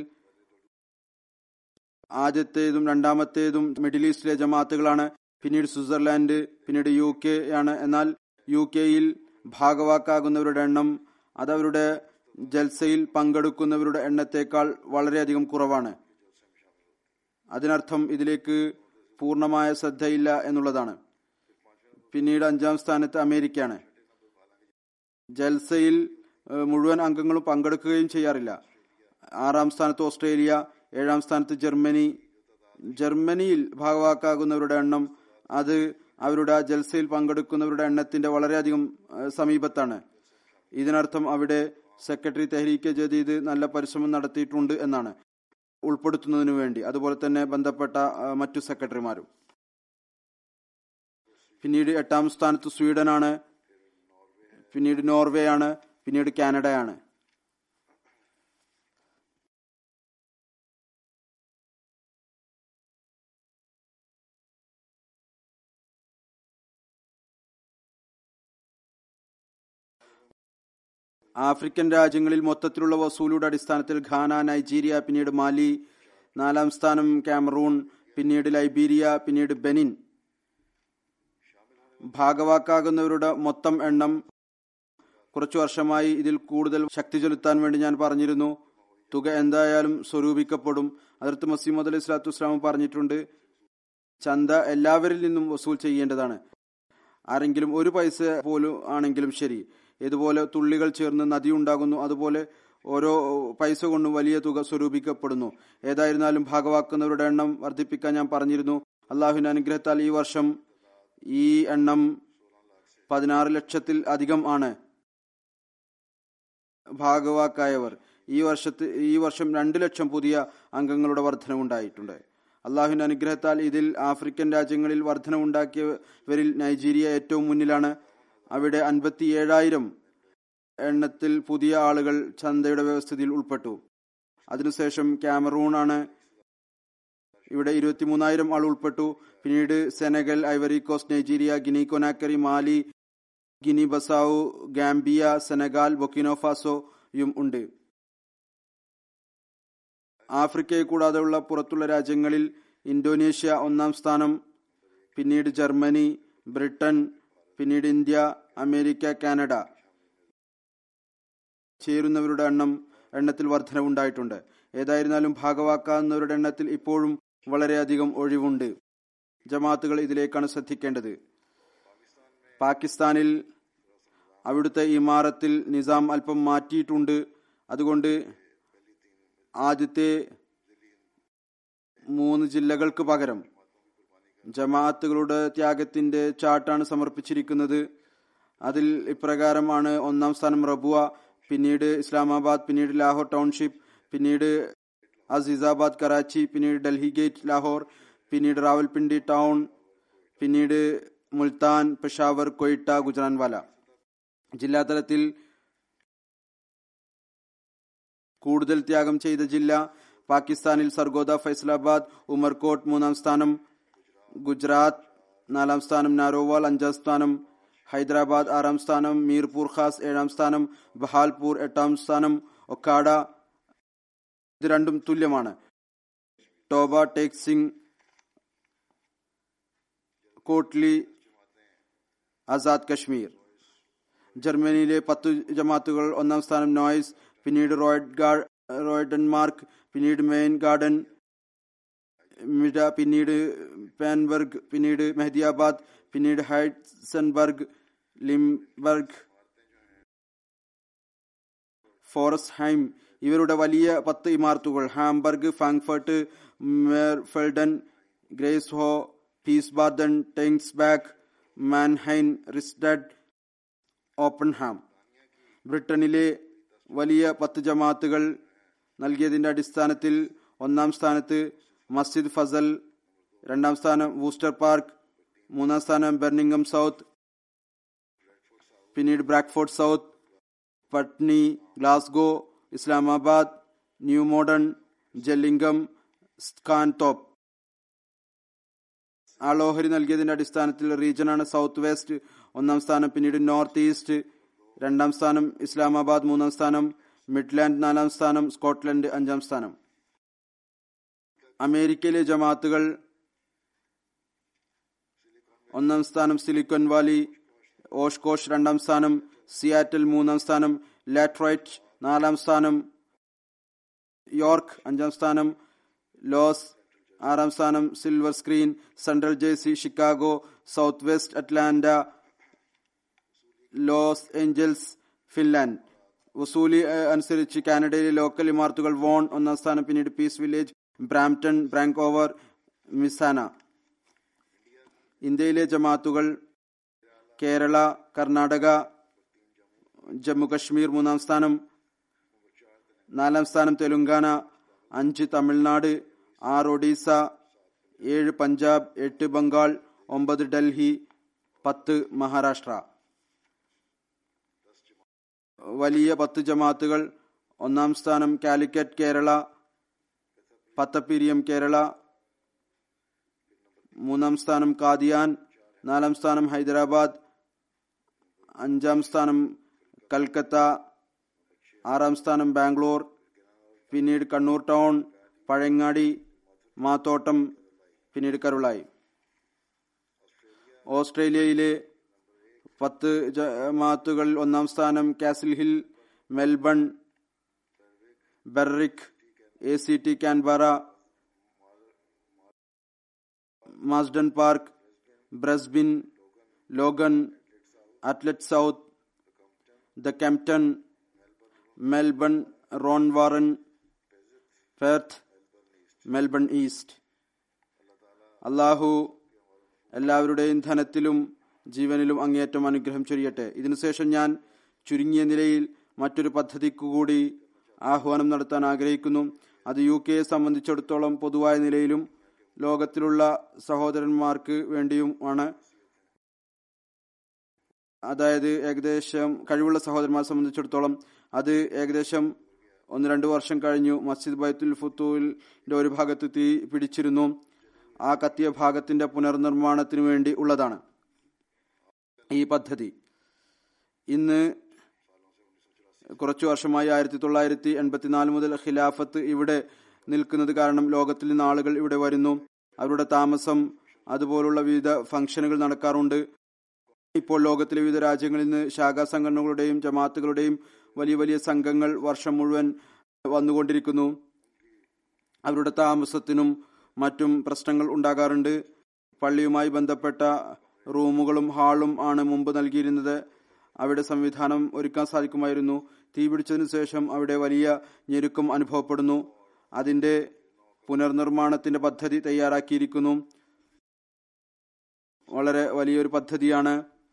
ആദ്യത്തേതും രണ്ടാമത്തേതും മിഡിൽ ഈസ്റ്റിലെ ജമാഅത്തുകളാണ് പിന്നീട് സ്വിറ്റ്സർലാൻഡ് പിന്നീട് യു കെ ആണ് എന്നാൽ യു കെയിൽ ഭാഗവാക്കാകുന്നവരുടെ എണ്ണം അതവരുടെ ജൽസയിൽ പങ്കെടുക്കുന്നവരുടെ എണ്ണത്തേക്കാൾ വളരെയധികം കുറവാണ് അതിനർത്ഥം ഇതിലേക്ക് പൂർണ്ണമായ ശ്രദ്ധയില്ല എന്നുള്ളതാണ് പിന്നീട് അഞ്ചാം സ്ഥാനത്ത് അമേരിക്കയാണ് ജൽസയിൽ ഏഹ്, മുഴുവൻ അംഗങ്ങളും പങ്കെടുക്കുകയും ചെയ്യാറില്ല ആറാം സ്ഥാനത്ത് ഓസ്ട്രേലിയ ഏഴാം സ്ഥാനത്ത് ജർമ്മനി ജർമ്മനിയിൽ ഭാഗവാക്കാകുന്നവരുടെ എണ്ണം അത് അവരുടെ ആ ജൽസയിൽ പങ്കെടുക്കുന്നവരുടെ എണ്ണത്തിന്റെ വളരെയധികം ഏഹ്, സമീപത്താണ് ഇതിനർത്ഥം അവിടെ സെക്രട്ടറി തെഹ്രീക്കെ ജദീദ് നല്ല പരിശ്രമം നടത്തിയിട്ടുണ്ട് എന്നാണ് ഉൾപ്പെടുത്തുന്നതിനു വേണ്ടി അതുപോലെ തന്നെ ബന്ധപ്പെട്ട ആ, മറ്റു സെക്രട്ടറിമാരും പിന്നീട് എട്ടാം സ്ഥാനത്ത് സ്വീഡനാണ് പിന്നീട് നോർവേ ആണ് പിന്നീട് കാനഡയാണ് ആഫ്രിക്കൻ രാജ്യങ്ങളിൽ മൊത്തത്തിലുള്ള വസൂലിയുടെ അടിസ്ഥാനത്തിൽ ഘാന നൈജീരിയ പിന്നീട് മാലി നാലാം സ്ഥാനം കാമറൂൺ പിന്നീട് ലൈബീരിയ പിന്നീട് ബെനിൻ ഭാഗവാക്കാകുന്നവരുടെ മൊത്തം എണ്ണം കുറച്ചു വർഷമായി ഇതിൽ കൂടുതൽ ശക്തി ചെലുത്താൻ വേണ്ടി ഞാൻ പറഞ്ഞിരുന്നു തുക എന്തായാലും സ്വരൂപിക്കപ്പെടും അതിർത്ത് മസീമദ് അലൈഹി സ്വലാത്തു വസ്സലാം പറഞ്ഞിട്ടുണ്ട് ചന്ത എല്ലാവരിൽ നിന്നും വസൂൽ ചെയ്യേണ്ടതാണ് ആരെങ്കിലും ഒരു പൈസ പോലും ആണെങ്കിലും ശരി ഇതുപോലെ തുള്ളികൾ ചേർന്ന് നദി ഉണ്ടാകുന്നു അതുപോലെ ഓരോ പൈസ കൊണ്ടും വലിയ തുക സ്വരൂപിക്കപ്പെടുന്നു ഏതായിരുന്നാലും ഭാഗവാക്കുന്നവരുടെ എണ്ണം വർദ്ധിപ്പിക്കാൻ ഞാൻ പറഞ്ഞിരുന്നു അള്ളാഹുവിന്റെ അനുഗ്രഹത്താൽ ഈ വർഷം ഈ എണ്ണം പതിനാറ് ലക്ഷത്തിൽ അധികം ആണ് ഭാഗവാക്കായവർ ഈ വർഷത്ത് ഈ വർഷം രണ്ട് ലക്ഷം പുതിയ അംഗങ്ങളുടെ വർധനവുണ്ടായിട്ടുണ്ട് അള്ളാഹുവിന്റെ അനുഗ്രഹത്താൽ ഇതിൽ ആഫ്രിക്കൻ രാജ്യങ്ങളിൽ വർധനവുണ്ടാക്കിയവരിൽ നൈജീരിയ ഏറ്റവും മുന്നിലാണ് അവിടെ അൻപത്തി ഏഴായിരം എണ്ണത്തിൽ പുതിയ ആളുകൾ ചന്തയുടെ വ്യവസ്ഥിതിയിൽ ഉൾപ്പെട്ടു അതിനുശേഷം ക്യാമറൂൺ ആണ് ഇവിടെ ഇരുപത്തിമൂന്നായിരം ആൾ ഉൾപ്പെട്ടു പിന്നീട് Senegal Ivory Coast Nigeria Guinea Conakry Mali Guinea Bissau Gambia Senegal ബൊക്കിനോഫാസോയും ഉണ്ട് ആഫ്രിക്കയെ കൂടാതെയുള്ള പുറത്തുള്ള രാജ്യങ്ങളിൽ ഇന്തോനേഷ്യ ഒന്നാം സ്ഥാനം പിന്നീട് ജർമ്മനി ബ്രിട്ടൻ പിന്നീട് ഇന്ത്യ അമേരിക്ക കാനഡ ചേരുന്നവരുടെ എണ്ണം എണ്ണത്തിൽ വർധനവുണ്ടായിട്ടുണ്ട് ഏതായിരുന്നാലും ഭാഗവാക്കാവുന്നവരുടെ എണ്ണത്തിൽ ഇപ്പോഴും വളരെയധികം ഒഴിവുണ്ട് ജമാഅത്തുകൾ ഇതിലേക്കാണ് ശ്രദ്ധിക്കേണ്ടത് പാകിസ്ഥാനിൽ അവിടുത്തെ ഇമാറത്തിൽ നിസാം അല്പം മാറ്റിയിട്ടുണ്ട് അതുകൊണ്ട് ആദ്യത്തെ മൂന്ന് ജില്ലകൾക്ക് പകരം ജമാഅത്തുകളുടെ ത്യാഗത്തിന്റെ ചാട്ടാണ് സമർപ്പിച്ചിരിക്കുന്നത് അതിൽ ഇപ്രകാരമാണ് ഒന്നാം സ്ഥാനം റബുവ പിന്നീട് ഇസ്ലാമാബാദ് പിന്നീട് ലാഹോർ ടൗൺഷിപ്പ് പിന്നീട് അസീസാബാദ് കറാച്ചി പിന്നീട് ഡൽഹി ഗേറ്റ് ലാഹോർ പിന്നീട് റാവൽപിണ്ടി ടൗൺ പിന്നീട് മുൽത്താൻ പെഷാവർ കൊയ്ട്ട ഗുജറാൻവാല ജില്ലാതലത്തിൽ കൂടുതൽ ത്യാഗം ചെയ്ത ജില്ല പാകിസ്ഥാനിൽ സർഗോദ ഫൈസലാബാദ് ഉമർകോട്ട് മൂന്നാം സ്ഥാനം ഗുജറാത്ത് നാലാം സ്ഥാനം നാരോവാൾ അഞ്ചാം സ്ഥാനം ഹൈദരാബാദ് ആറാം സ്ഥാനം മീർപൂർ ഖാസ് ഏഴാം സ്ഥാനം ബഹാൽപൂർ എട്ടാം സ്ഥാനം ഒക്കാഡ ഇത് രണ്ടും തുല്യമാണ് ടോബ ടേക് സിംഗ് കോട്ട്ലി ആസാദ് കശ്മീർ ജർമ്മനിയിലെ പത്ത് ജമാത്തുകൾ ഒന്നാം സ്ഥാനം നോയ്സ് പിന്നീട് റോയ്ഡ് ഗാ- റോയ്ഡൻമാർക്ക് പിന്നീട് മെയിൻ ഗാർഡൻ മിഡ പിന്നീട് പാൻബർഗ് പിന്നീട് മെഹദിയാബാദ് പിന്നീട് ഹൈഡ്സൺബർഗ് ലിംബർഗ് ഫോറസ്ഹൈം ഇവരുടെ വലിയ പത്ത് ഇമാർത്തുകൾ ഹാംബർഗ് ഫ്രാങ്ക്ഫർട്ട് മെർഫെൽഡൻ ഗ്രേസ് ഹോ പീസ്ബാർഡൻ ടെങ്സ്ബാഗ് മാൻഹൈൻ റിസ്ഡഡ് ഓപ്പൺഹാം ബ്രിട്ടനിലെ വലിയ പത്ത് ജമാഅത്തുകൾ നൽകിയതിന്റെ അടിസ്ഥാനത്തിൽ ഒന്നാം സ്ഥാനത്ത് മസ്ജിദ് ഫസൽ രണ്ടാം സ്ഥാനം വൂസ്റ്റർ പാർക്ക് മൂന്നാം സ്ഥാനം ബെർണിംഗം സൗത്ത് പിന്നീട് Bradford South Putney Glasgow Islamabad New Malden Gillingham Scunthorpe ആളോഹരി നൽകിയതിന്റെ അടിസ്ഥാനത്തിൽ റീജിയനാണ് സൗത്ത് വെസ്റ്റ് ഒന്നാം സ്ഥാനം പിന്നീട് നോർത്ത് ഈസ്റ്റ് രണ്ടാം സ്ഥാനം ഇസ്ലാമാബാദ് മൂന്നാം സ്ഥാനം മിഡ്ലാൻഡ് നാലാം സ്ഥാനം സ്കോട്ട്ലൻഡ് അഞ്ചാം സ്ഥാനം അമേരിക്കയിലെ ജമാഅത്തുകൾ ഒന്നാം സ്ഥാനം സിലിക്കോൺ വാലി ഓഷ്കോഷ് രണ്ടാം സ്ഥാനം സിയാറ്റൽ മൂന്നാം സ്ഥാനം ലാട്രോയിറ്റ് നാലാം സ്ഥാനം യോർക്ക് അഞ്ചാം സ്ഥാനം ലോസ് ആറാം സ്ഥാനം Silver Spring Central Jersey Chicago South West Atlanta Los Angeles Finland വസൂലി ഏഹ്, അനുസരിച്ച് കാനഡയിലെ ലോക്കൽ ഇമാർത്തുകൾ വോൺ ഒന്നാം സ്ഥാനം പിന്നീട് പീസ് വില്ലേജ് ബ്രാംപ്ടൺ ബ്രാങ്കോവർ മിസാന ഇന്ത്യയിലെ ജമാഅത്തുകൾ കേരള കർണാടക ജമ്മു കശ്മീർ മൂന്നാം സ്ഥാനം നാലാം സ്ഥാനം തെലുങ്കാന അഞ്ച് തമിഴ്നാട് ആറ് ഒഡീസ ഏഴ് പഞ്ചാബ് എട്ട് ബംഗാൾ ഒമ്പത് ഡൽഹി പത്ത് മഹാരാഷ്ട്ര വലിയ പത്ത് ജമാത്തുകൾ ഒന്നാം സ്ഥാനം കാലിക്കറ്റ് കേരള പത്തപ്പിരിയം കേരള മൂന്നാം സ്ഥാനം കാദിയാൻ നാലാം സ്ഥാനം ഹൈദരാബാദ് അഞ്ചാം സ്ഥാനം കൽക്കത്ത ആറാം സ്ഥാനം ബാംഗ്ലൂർ പിന്നീട് കണ്ണൂർ ടൗൺ പഴങ്ങാടി മാത്തോട്ടം പിന്നീട് കരുളായി ഓസ്ട്രേലിയയിലെ പത്ത് ജമാത്തുകളിൽ ഒന്നാം സ്ഥാനം Castle Hill Melbourne Berwick A C T Canberra Marsden Park Brisbane Logan Adelaide South the Kempton Melbourne Langwarrin Perth Melbourne East Allah എല്ലാവരുടെയും ധനത്തിലും ജീവനിലും അങ്ങേയറ്റം അനുഗ്രഹം ചൊരിയട്ടെ ഇതിനുശേഷം ഞാൻ ചുരുങ്ങിയ നിലയിൽ മറ്റൊരു പദ്ധതിക്കു കൂടി ആഹ്വാനം നടത്താൻ ആഗ്രഹിക്കുന്നു അത് യു കെയെ സംബന്ധിച്ചിടത്തോളം പൊതുവായ നിലയിലും ലോകത്തിലുള്ള സഹോദരന്മാർക്ക് വേണ്ടിയും ആണ് അതായത് ഏകദേശം കഴിവുള്ള സഹോദരന്മാരെ സംബന്ധിച്ചിടത്തോളം അത് ഏകദേശം ഒന്ന് രണ്ട് വർഷം കഴിഞ്ഞു മസ്ജിദ് ബൈത്തുൽ ഫുത്തൂലിന്റെ ഒരു ഭാഗത്ത് തീ പിടിച്ചിരുന്നു ആ കത്തിയ ഭാഗത്തിന്റെ പുനർനിർമ്മാണത്തിന് വേണ്ടി ഉള്ളതാണ് ഈ പദ്ധതി ഇന്ന് കുറച്ചു വർഷമായി ആയിരത്തി തൊള്ളായിരത്തി എൺപത്തിനാല് മുതൽ ഖിലാഫത്ത് ഇവിടെ നിൽക്കുന്നത് കാരണം ലോകത്തിൽ നിന്ന് ആളുകൾ ഇവിടെ വരുന്നു അവരുടെ താമസം അതുപോലുള്ള വിവിധ ഫംഗ്ഷനുകൾ നടക്കാറുണ്ട് ഇപ്പോൾ ലോകത്തിലെ വിവിധ രാജ്യങ്ങളിൽ നിന്ന് ശാഖാ സംഘടനകളുടെയും ജമാഅത്തുകളുടെയും വലിയ വലിയ സംഘങ്ങൾ വർഷം മുഴുവൻ വന്നുകൊണ്ടിരിക്കുന്നു അവരുടെ താമസത്തിനും മറ്റും പ്രശ്നങ്ങൾ ഉണ്ടാകാറുണ്ട് പള്ളിയുമായി ബന്ധപ്പെട്ട റൂമുകളും ഹാളും ആണ് മുമ്പ് നൽകിയിരുന്നത് അവിടെ സംവിധാനം ഒരുക്കാൻ സാധിക്കുമായിരുന്നു തീ പിടിച്ചതിനു ശേഷം അവിടെ വലിയ ഞെരുക്കം അനുഭവപ്പെടുന്നു അതിന്റെ പുനർനിർമ്മാണത്തിന്റെ പദ്ധതി തയ്യാറാക്കിയിരിക്കുന്നു വളരെ വലിയൊരു പദ്ധതിയാണ്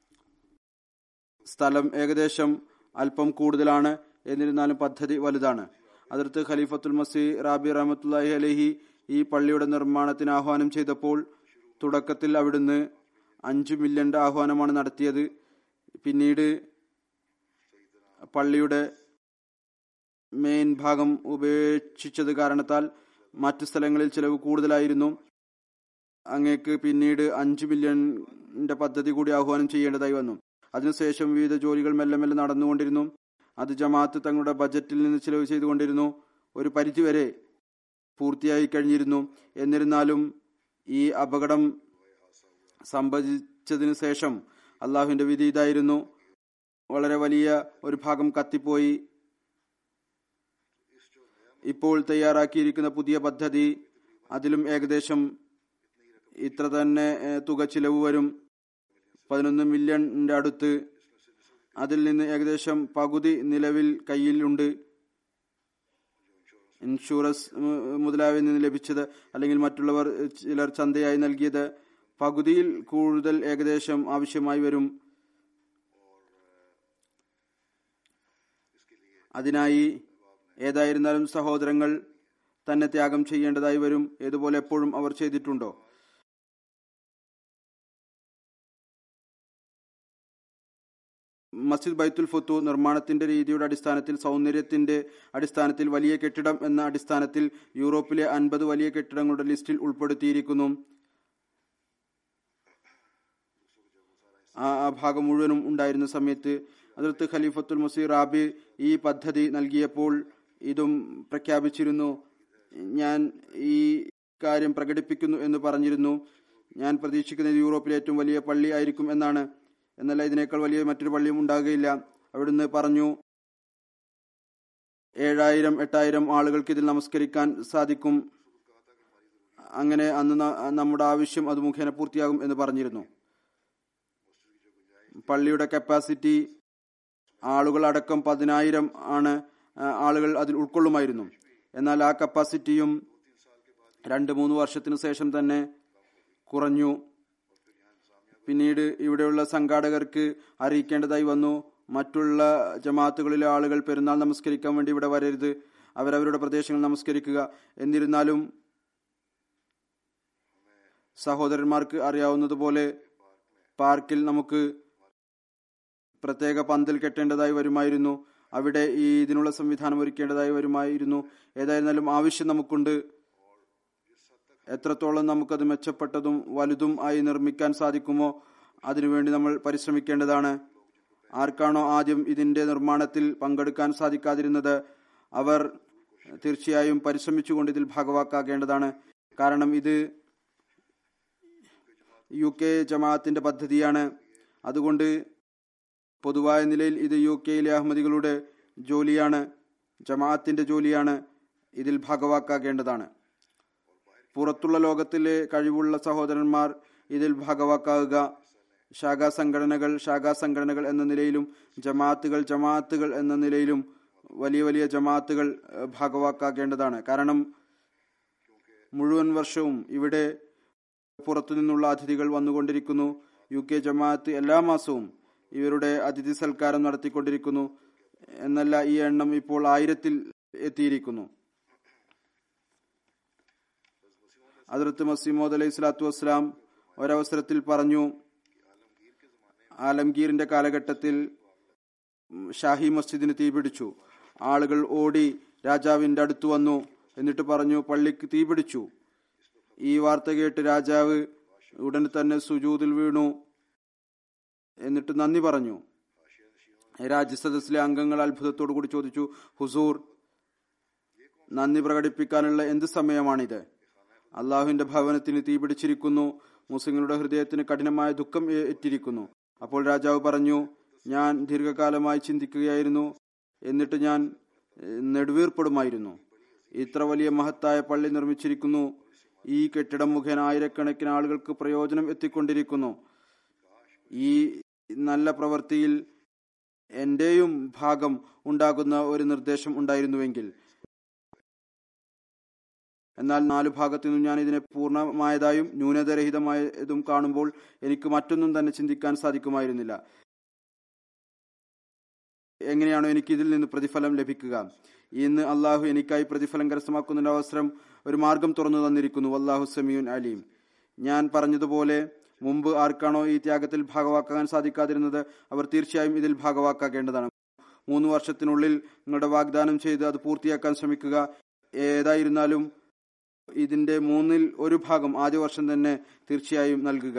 സ്ഥലം ഏകദേശം അല്പം കൂടുതലാണ് എന്നിരുന്നാലും പദ്ധതി വലുതാണ് അതിർത്ത് ഖലീഫത്തുൽ മസി റാബി റഹമത്തുല്ലാഹി അലഹി ഈ പള്ളിയുടെ നിർമ്മാണത്തിന് ആഹ്വാനം ചെയ്തപ്പോൾ തുടക്കത്തിൽ അവിടുന്ന് അഞ്ചു മില്യന്റെ ആഹ്വാനമാണ് നടത്തിയത് പിന്നീട് പള്ളിയുടെ മെയിൻ ഭാഗം ഉപേക്ഷിച്ചത് കാരണത്താൽ മറ്റു സ്ഥലങ്ങളിൽ ചിലവ് കൂടുതലായിരുന്നു അങ്ങേക്ക് പിന്നീട് അഞ്ചു മില്യന്റെ പദ്ധതി കൂടി ആഹ്വാനം ചെയ്യേണ്ടതായി വന്നു അതിനുശേഷം വിവിധ ജോലികൾ മെല്ലെ മെല്ലെ നടന്നുകൊണ്ടിരുന്നു അത് ജമാഅത്ത് തങ്ങളുടെ ബജറ്റിൽ നിന്ന് ചിലവ് ചെയ്തുകൊണ്ടിരുന്നു ഒരു പരിധിവരെ പൂർത്തിയായി കഴിഞ്ഞിരുന്നു എന്നിരുന്നാലും ഈ അപകടം സംഭവിച്ചതിനു ശേഷം അള്ളാഹുവിന്റെ വിധി ഇതായിരുന്നു വളരെ വലിയ ഒരു ഭാഗം കത്തിപ്പോയി ഇപ്പോൾ തയ്യാറാക്കിയിരിക്കുന്ന പുതിയ പദ്ധതി അതിലും ഏകദേശം ഇത്ര തന്നെ ഏഹ്, തുക ചിലവ് വരും പതിനൊന്ന് മില്യണിന്റെ അടുത്ത് അതിൽ നിന്ന് ഏകദേശം പകുതി നിലവിൽ കയ്യിലുണ്ട് ഇൻഷുറൻസ് മു- മുതലായവയിൽ നിന്ന് ലഭിച്ചത് അല്ലെങ്കിൽ മറ്റുള്ളവർ ചിലർ ചന്തയായി നൽകിയത് പകുതിയിൽ കൂടുതൽ ഏകദേശം ആവശ്യമായി വരും അതിനായി ഏതായിരുന്നാലും സഹോദരങ്ങൾ തന്നെ ത്യാഗം ചെയ്യേണ്ടതായി വരും ഏതുപോലെ എപ്പോഴും അവർ ചെയ്തിട്ടുണ്ടോ മസ്ജിദ് ബൈത്തുൽ ഫുത്തു നിർമ്മാണത്തിന്റെ രീതിയുടെ അടിസ്ഥാനത്തിൽ സൗന്ദര്യത്തിന്റെ അടിസ്ഥാനത്തിൽ വലിയ കെട്ടിടം എന്ന അടിസ്ഥാനത്തിൽ യൂറോപ്പിലെ അൻപത് വലിയ കെട്ടിടങ്ങളുടെ ലിസ്റ്റിൽ ഉൾപ്പെടുത്തിയിരിക്കുന്നു ആ ആ ഭാഗം മുഴുവനും ഉണ്ടായിരുന്ന സമയത്ത് അതിർത്ത് ഖലീഫത്തുൽ മുസീർ റാബി ഈ പദ്ധതി നൽകിയപ്പോൾ ഇതും പ്രഖ്യാപിച്ചിരുന്നു ഞാൻ ഈ കാര്യം പ്രകടിപ്പിക്കുന്നു എന്ന് പറഞ്ഞിരുന്നു ഞാൻ പ്രതീക്ഷിക്കുന്നത് യൂറോപ്പിലെ ഏറ്റവും വലിയ പള്ളി ആയിരിക്കും എന്നാണ് എന്നല്ല ഇതിനേക്കാൾ വലിയ മറ്റൊരു പള്ളിയും ഉണ്ടാകുകയില്ല അവിടുന്ന് പറഞ്ഞു ഏഴായിരം എട്ടായിരം ആളുകൾക്ക് ഇതിൽ നമസ്കരിക്കാൻ സാധിക്കും അങ്ങനെ അന്ന് ന- നമ്മുടെ ആവശ്യം അത് മുഖേന പൂർത്തിയാകും എന്ന് പറഞ്ഞിരുന്നു പള്ളിയുടെ കപ്പാസിറ്റി ആളുകൾ അടക്കം പതിനായിരം ആണ് ആ, ആളുകൾ അതിൽ ഉൾക്കൊള്ളുമായിരുന്നു എന്നാൽ ആ കപ്പാസിറ്റിയും രണ്ട് മൂന്ന് വർഷത്തിനു ശേഷം തന്നെ കുറഞ്ഞു പിന്നീട് ഇവിടെയുള്ള സംഘാടകർക്ക് അറിയിക്കേണ്ടതായി വന്നു മറ്റുള്ള ജമാഅത്തുകളിലെ ആളുകൾ പെരുന്നാൾ നമസ്കരിക്കാൻ വേണ്ടി ഇവിടെ വരരുത് അവരവരുടെ പ്രദേശങ്ങൾ നമസ്കരിക്കുക എന്നിരുന്നാലും സഹോദരന്മാർക്ക് അറിയാവുന്നതുപോലെ പാർക്കിൽ നമുക്ക് പ്രത്യേക പന്തൽ കെട്ടേണ്ടതായി വരുമായിരുന്നു അവിടെ ഈ ഇതിനുള്ള സംവിധാനം ഒരുക്കേണ്ടതായി വരുമായിരുന്നു ഏതായിരുന്നാലും ആവശ്യം നമുക്കുണ്ട് എത്രത്തോളം നമുക്കത് മെച്ചപ്പെട്ടതും വലുതും ആയി നിർമ്മിക്കാൻ സാധിക്കുമോ അതിനുവേണ്ടി നമ്മൾ പരിശ്രമിക്കേണ്ടതാണ് ആർക്കാണോ ആദ്യം ഇതിന്റെ നിർമ്മാണത്തിൽ പങ്കെടുക്കാൻ സാധിക്കാതിരുന്നത് അവർ തീർച്ചയായും പരിശ്രമിച്ചുകൊണ്ട് ഇതിൽ ഭാഗവാക്കാകേണ്ടതാണ് കാരണം ഇത് യു കെ ജമാഅത്തിന്റെ പദ്ധതിയാണ് അതുകൊണ്ട് പൊതുവായ നിലയിൽ ഇത് യു കെയിലെ അഹമ്മദികളുടെ ജോലിയാണ് ജമാഅത്തിന്റെ ജോലിയാണ് ഇതിൽ ഭാഗവാക്കാകേണ്ടതാണ് പുറത്തുള്ള ലോകത്തിലെ കഴിവുള്ള സഹോദരന്മാർ ഇതിൽ ഭാഗവാക്കാവുക ശാഖാ സംഘടനകൾ ശാഖാ സംഘടനകൾ എന്ന നിലയിലും ജമാഅത്തുകൾ ജമാഅത്തുകൾ എന്ന നിലയിലും വലിയ വലിയ ജമാഅത്തുകൾ ഏഹ്, ഭാഗവാക്കാകേണ്ടതാണ് കാരണം മുഴുവൻ വർഷവും ഇവിടെ പുറത്തു നിന്നുള്ള അതിഥികൾ വന്നുകൊണ്ടിരിക്കുന്നു യു കെ ജമാഅത്ത് എല്ലാ മാസവും ഇവരുടെ അതിഥി സൽക്കാരം നടത്തിക്കൊണ്ടിരിക്കുന്നു എന്നല്ല ഈ എണ്ണം ഇപ്പോൾ ആയിരത്തിൽ എത്തിയിരിക്കുന്നു അതിർത്ത് മസീമോദ് അലൈഹി സ്വലാത്തു വസ്സലാം ഒരവസരത്തിൽ പറഞ്ഞു ആലംഗീറിന്റെ കാലഘട്ടത്തിൽ ഉം, ഷാഹി മസ്ജിദിന് തീപിടിച്ചു ആളുകൾ ഓടി രാജാവിന്റെ അടുത്ത് വന്നു എന്നിട്ട് പറഞ്ഞു പള്ളിക്ക് തീപിടിച്ചു ഈ വാർത്ത കേട്ട് രാജാവ് ഉടനെ തന്നെ സുജൂതിൽ വീണു എന്നിട്ട് നന്ദി പറഞ്ഞു രാജ്യസദസ്സിലെ അംഗങ്ങൾ അത്ഭുതത്തോടു കൂടി ചോദിച്ചു ഹുസൂർ നന്ദി പ്രകടിപ്പിക്കാനുള്ള എന്ത് സമയമാണിത് അള്ളാഹുവിന്റെ ഭവനത്തിന് തീപിടിച്ചിരിക്കുന്നു മുസ്ലിങ്ങളുടെ ഹൃദയത്തിന് കഠിനമായ ദുഃഖം ഏറ്റിരിക്കുന്നു അപ്പോൾ രാജാവ് പറഞ്ഞു ഞാൻ ദീർഘകാലമായി ചിന്തിക്കുകയായിരുന്നു എന്നിട്ട് ഞാൻ ഏഹ്, നെടുവീർപ്പെടുമായിരുന്നു ഇത്ര വലിയ മഹത്തായ പള്ളി നിർമ്മിച്ചിരിക്കുന്നു ഈ കെട്ടിടം മുഖേന ആയിരക്കണക്കിന് ആളുകൾക്ക് പ്രയോജനം എത്തിക്കൊണ്ടിരിക്കുന്നു ഈ നല്ല പ്രവൃത്തിയിൽ എന്റെയും ഭാഗം ഉണ്ടാകുന്ന ഒരു നിർദ്ദേശം ഉണ്ടായിരുന്നുവെങ്കിൽ എന്നാൽ നാലു ഭാഗത്തു നിന്നും ഞാൻ ഇതിനെ പൂർണ്ണമായതായും ന്യൂനതരഹിതമായതും കാണുമ്പോൾ എനിക്ക് മറ്റൊന്നും തന്നെ ചിന്തിക്കാൻ സാധിക്കുമായിരുന്നില്ല എങ്ങനെയാണോ എനിക്ക് ഇതിൽ നിന്ന് പ്രതിഫലം ലഭിക്കുക ഇന്ന് അള്ളാഹു എനിക്കായി പ്രതിഫലം കരസ്ഥമാക്കുന്നതിന്റെ അവസരം ഒരു മാർഗം തുറന്നു തന്നിരിക്കുന്നു അള്ളാഹു സമീൻ അലീം ഞാൻ പറഞ്ഞതുപോലെ മുമ്പ് ആർക്കാണോ ഈ ത്യാഗത്തിൽ ഭാഗവാക്കാൻ സാധിക്കാതിരുന്നത് അവർ തീർച്ചയായും ഇതിൽ ഭാഗവാക്കാക്കേണ്ടതാണ് മൂന്ന് വർഷത്തിനുള്ളിൽ നിങ്ങളുടെ വാഗ്ദാനം ചെയ്ത് അത് പൂർത്തിയാക്കാൻ ശ്രമിക്കുക ഏതായിരുന്നാലും ഇതിന്റെ മൂന്നിൽ ഒരു ഭാഗം ആദ്യ വർഷം തന്നെ തീർച്ചയായും നൽകുക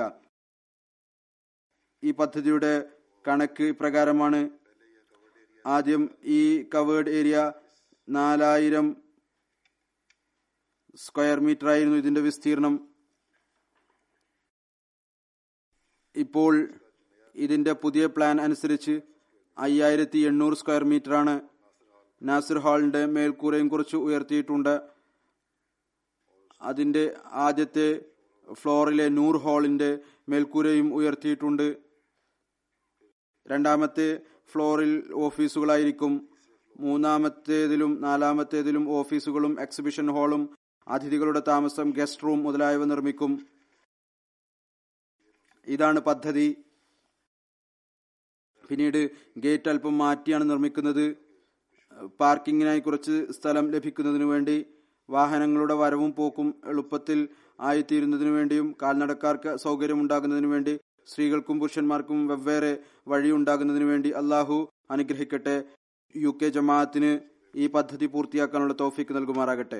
ഈ പദ്ധതിയുടെ കണക്ക് ഇപ്രകാരമാണ് ആദ്യം ഈ കവേർഡ് ഏരിയ നാലായിരം സ്ക്വയർ മീറ്റർ ആയിരുന്നു ഇതിന്റെ വിസ്തീർണം ഇപ്പോൾ ഇതിന്റെ പുതിയ പ്ലാൻ അനുസരിച്ച് അയ്യായിരത്തി എണ്ണൂറ് സ്ക്വയർ മീറ്റർ ആണ് നാസിർ ഹാളിന്റെ മേൽക്കൂരയും കുറച്ച് ഉയർത്തിയിട്ടുണ്ട് അതിന്റെ ആദ്യത്തെ ഫ്ലോറിലെ നൂർ ഹാളിന്റെ മേൽക്കൂരയും ഉയർത്തിയിട്ടുണ്ട് രണ്ടാമത്തെ ഫ്ലോറിൽ ഓഫീസുകളായിരിക്കും മൂന്നാമത്തേതിലും നാലാമത്തേതിലും ഓഫീസുകളും എക്സിബിഷൻ ഹാളും അതിഥികളുടെ താമസം ഗസ്റ്റ് റൂം മുതലായവ നിർമ്മിക്കും ഇതാണ് പദ്ധതി പിന്നീട് ഗേറ്റ് അല്പം മാറ്റിയാണ് നിർമ്മിക്കുന്നത് പാർക്കിങ്ങിനായി കുറച്ച് സ്ഥലം ലഭിക്കുന്നതിനു വേണ്ടി വാഹനങ്ങളുടെ വരവും പോക്കും എളുപ്പത്തിൽ ആയിത്തീരുന്നതിനു വേണ്ടിയും കാൽനടക്കാർക്ക് സൗകര്യമുണ്ടാകുന്നതിനു വേണ്ടി സ്ത്രീകൾക്കും പുരുഷന്മാർക്കും വെവ്വേറെ വഴിയുണ്ടാകുന്നതിനു വേണ്ടി അള്ളാഹു അനുഗ്രഹിക്കട്ടെ യു കെ ജമാഅത്തിന് ഈ പദ്ധതി പൂർത്തിയാക്കാനുള്ള തോഫിക്ക് നൽകുമാറാകട്ടെ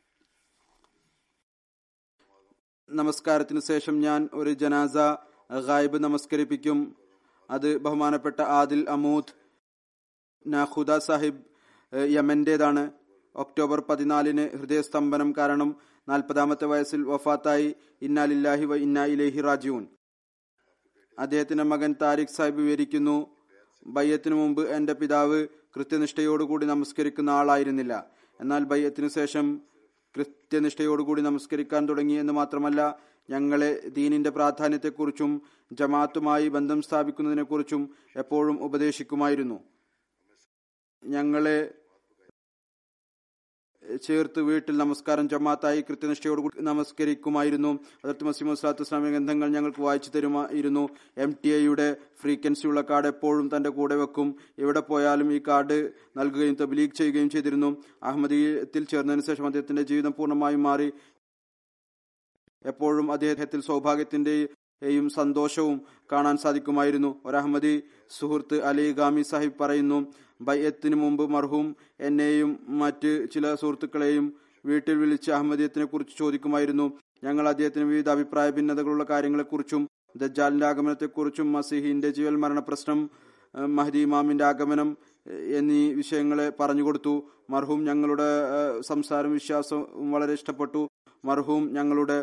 നമസ്കാരത്തിന് ശേഷം ഞാൻ ഒരു ജനാസ ഗായിബ് നമസ്കരിപ്പിക്കും അത് ബഹുമാനപ്പെട്ട ആദിൽ അമൂദ് നാഖുദ സാഹിബ് ഏഹ്, യമന്റേതാണ് ഒക്ടോബർ പതിനാലിന് ഹൃദയസ്തംഭനം കാരണം നാൽപ്പതാമത്തെ വയസ്സിൽ വഫാത്തായി ഇന്നാലില്ലാഹി വ ഇന്നാ ഇലേഹി റാജിയൂൻ അദ്ദേഹത്തിന്റെ മകൻ താരിഖ് സാഹിബ് വിവരിക്കുന്നു ബയ്യത്തിനു മുമ്പ് എന്റെ പിതാവ് കൃത്യനിഷ്ഠയോടുകൂടി നമസ്കരിക്കുന്ന ആളായിരുന്നില്ല എന്നാൽ ബയ്യത്തിനു ശേഷം കൃത്യനിഷ്ഠയോടുകൂടി നമസ്കരിക്കാൻ തുടങ്ങി എന്ന് മാത്രമല്ല ഞങ്ങളെ ദീനിന്റെ പ്രാധാന്യത്തെക്കുറിച്ചും ജമാഅത്തുമായി ബന്ധം സ്ഥാപിക്കുന്നതിനെക്കുറിച്ചും എപ്പോഴും ഉപദേശിക്കുമായിരുന്നു ഞങ്ങളെ ചേർത്ത് വീട്ടിൽ നമസ്കാരം ജമാത്തായി കൃത്യനിഷ്ഠയോടുകൂടി നമസ്കരിക്കുമായിരുന്നു അതിർത്ത് മസീമു സ്വലാത്തു ഇസ്ലാമിക ഗ്രന്ഥങ്ങൾ ഞങ്ങൾക്ക് വായിച്ചു തരുമായിരുന്നു എം ടി ഐയുടെ ഫ്രീക്വൻസിയുള്ള കാർഡ് എപ്പോഴും തന്റെ കൂടെ വെക്കും എവിടെ പോയാലും ഈ കാർഡ് നൽകുകയും തബ്ലീഗ് ചെയ്യുകയും ചെയ്തിരുന്നു അഹമ്മദീയത്തിൽ ചേർന്നതിന് ശേഷം അദ്ദേഹത്തിന്റെ ജീവിതം പൂർണ്ണമായും മാറി എപ്പോഴും അദ്ദേഹത്തിൽ സൗഭാഗ്യത്തിന്റെയും സന്തോഷവും കാണാൻ സാധിക്കുമായിരുന്നു ഒരു അഹമ്മദി സുഹൃത്ത് അലി ഗാമി സാഹിബ് പറയുന്നു ബയ്യത്തിന് മുമ്പ് മർഹൂം എന്നെയും മറ്റ് ചില സുഹൃത്തുക്കളെയും വീട്ടിൽ വിളിച്ച് അഹമ്മദീയത്തിനെ കുറിച്ച് ചോദിക്കുമായിരുന്നു ഞങ്ങൾ അദ്ദേഹത്തിന് വിവിധ അഭിപ്രായ ഭിന്നതകളുള്ള കാര്യങ്ങളെക്കുറിച്ചും ദജ്ജാലിന്റെ ആഗമനത്തെക്കുറിച്ചും മസീഹിന്റെ ജീവൽ മരണ പ്രശ്നം ഏഹ് മഹദി ഇമാമിന്റെ ആഗമനം ഏഹ് എന്നീ വിഷയങ്ങളെ പറഞ്ഞുകൊടുത്തു മർഹൂം ഞങ്ങളുടെ ഏഹ് സംസാരം വിശ്വാസവും വളരെ ഇഷ്ടപ്പെട്ടു മർഹൂം ഞങ്ങളുടെ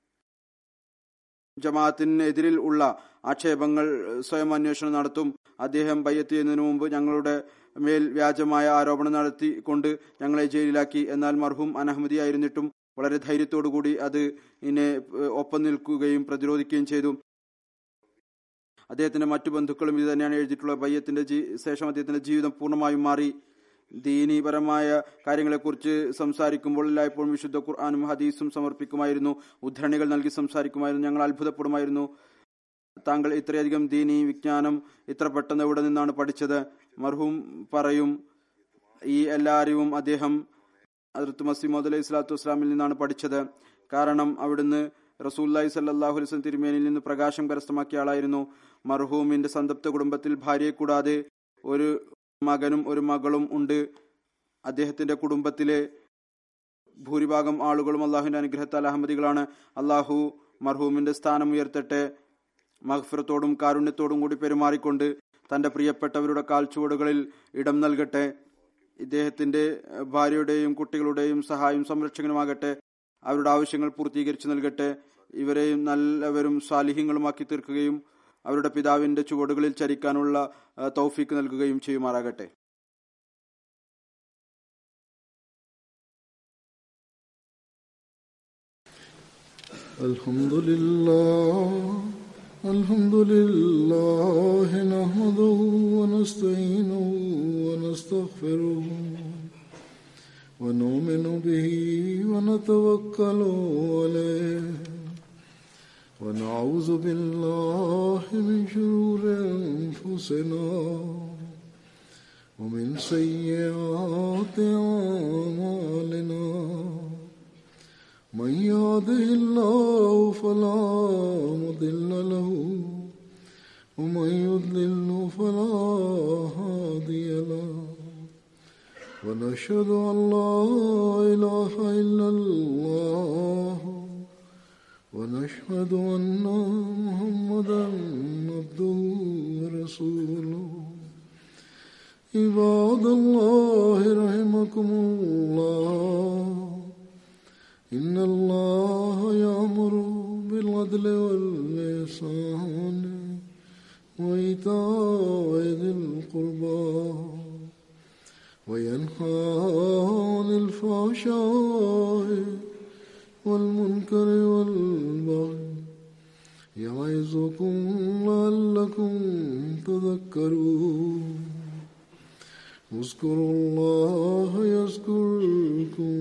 ജമാഅത്തിനെതിരിൽ ഉള്ള ആക്ഷേപങ്ങൾ സ്വയം അന്വേഷണം നടത്തും അദ്ദേഹം ബയ്യത്ത് ചെയ്യുന്നതിന് മുമ്പ് ഞങ്ങളുടെ മേൽ വ്യാജമായ ആരോപണം നടത്തിക്കൊണ്ട് ഞങ്ങളെ ജയിലിലാക്കി എന്നാൽ മർഹൂം അനഹമ്മദി ആയിരുന്നിട്ടും വളരെ ധൈര്യത്തോടുകൂടി അത് ഇതിനെ ഏഹ്, ഒപ്പം നിൽക്കുകയും പ്രതിരോധിക്കുകയും ചെയ്തു അദ്ദേഹത്തിന്റെ മറ്റു ബന്ധുക്കളും ഇത് തന്നെയാണ് എഴുതിയിട്ടുള്ളത് ബയ്യത്തിന്റെ ജീ- ശേഷം അദ്ദേഹത്തിന്റെ ജീവിതം പൂർണ്ണമായും മാറി ദീനീപരമായ കാര്യങ്ങളെക്കുറിച്ച് സംസാരിക്കുമ്പോൾ എല്ലായ്പ്പോഴും വിശുദ്ധ ഖുർആാനും ഹദീസും സമർപ്പിക്കുമായിരുന്നു ഉദ്ധരണികൾ നൽകി സംസാരിക്കുമായിരുന്നു ഞങ്ങൾ അത്ഭുതപ്പെടുമായിരുന്നു താങ്കൾ ഇത്രയധികം ദീനി വിജ്ഞാനം ഇത്ര പെട്ടെന്ന് എവിടെ നിന്നാണ് പഠിച്ചത് മർഹൂം പറയും ഈ എല്ലാ അറിവും അദ്ദേഹം അതിർത്ത് മസീമോദ് അലൈഹി സ്വലാത്തു വസ്സലാമിൽ നിന്നാണ് പഠിച്ചത് കാരണം അവിടുന്ന് റസൂല്ലായി സല്ലാഹു അലൈസ് തിരുമേനിൽ നിന്ന് പ്രകാശം കരസ്ഥമാക്കിയ ആളായിരുന്നു മർഹൂമിന്റെ സന്തപ്ത കുടുംബത്തിൽ ഭാര്യയെ കൂടാതെ ഒരു മകനും ഒരു മകളും ഉണ്ട് അദ്ദേഹത്തിന്റെ കുടുംബത്തിലെ ഭൂരിഭാഗം ആളുകളും അള്ളാഹുവിന്റെ അനുഗ്രഹത്താൽ അഹമ്മദികളാണ് അള്ളാഹു മർഹൂമിന്റെ സ്ഥാനം ഉയർത്തട്ടെ മഹ്ഫിറത്തോടും കാരുണ്യത്തോടും കൂടി പെരുമാറിക്കൊണ്ട് തന്റെ പ്രിയപ്പെട്ടവരുടെ കാൽച്ചുവടുകളിൽ ഇടം നൽകട്ടെ ഇദ്ദേഹത്തിന്റെ ഏഹ്, ഭാര്യയുടെയും കുട്ടികളുടെയും സഹായം സംരക്ഷകനുമാകട്ടെ അവരുടെ ആവശ്യങ്ങൾ പൂർത്തീകരിച്ചു നൽകട്ടെ ഇവരെയും നല്ലവരും സാലിഹ്യങ്ങളുമാക്കി തീർക്കുകയും അവരുടെ പിതാവിന്റെ ചുവടുകളിൽ ചരിക്കാനുള്ള ഏഹ്, തൗഫീക്ക് നൽകുകയും ചെയ്യുമാറാകട്ടെ الحمد لله الحمد لله نحمده ونستعينه ونستغفره ونؤمن به ونتوكل عليه ونعوذ بالله من شرور أنفسنا ومن سيئات أعمالنا من يهده الله فلا مضل له ومن يضلل فلا هادي له ونشهد أن لا إله إلا الله ونشهد أن محمدا عبده ورسوله عباد الله رحمكم الله إن الله يأمر بالعدل واللسان وإيتاء ذي القربى وينهى عن الفحشاء والمنكر والبغي يعظكم لعلكم تذكرون اذكروا الله يذكركم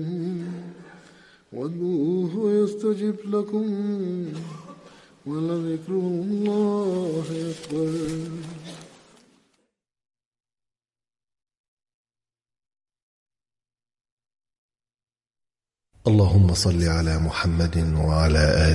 وادعوه يستجب لكم ولذكر الله أكبر اللهم صل على محمد وعلى آل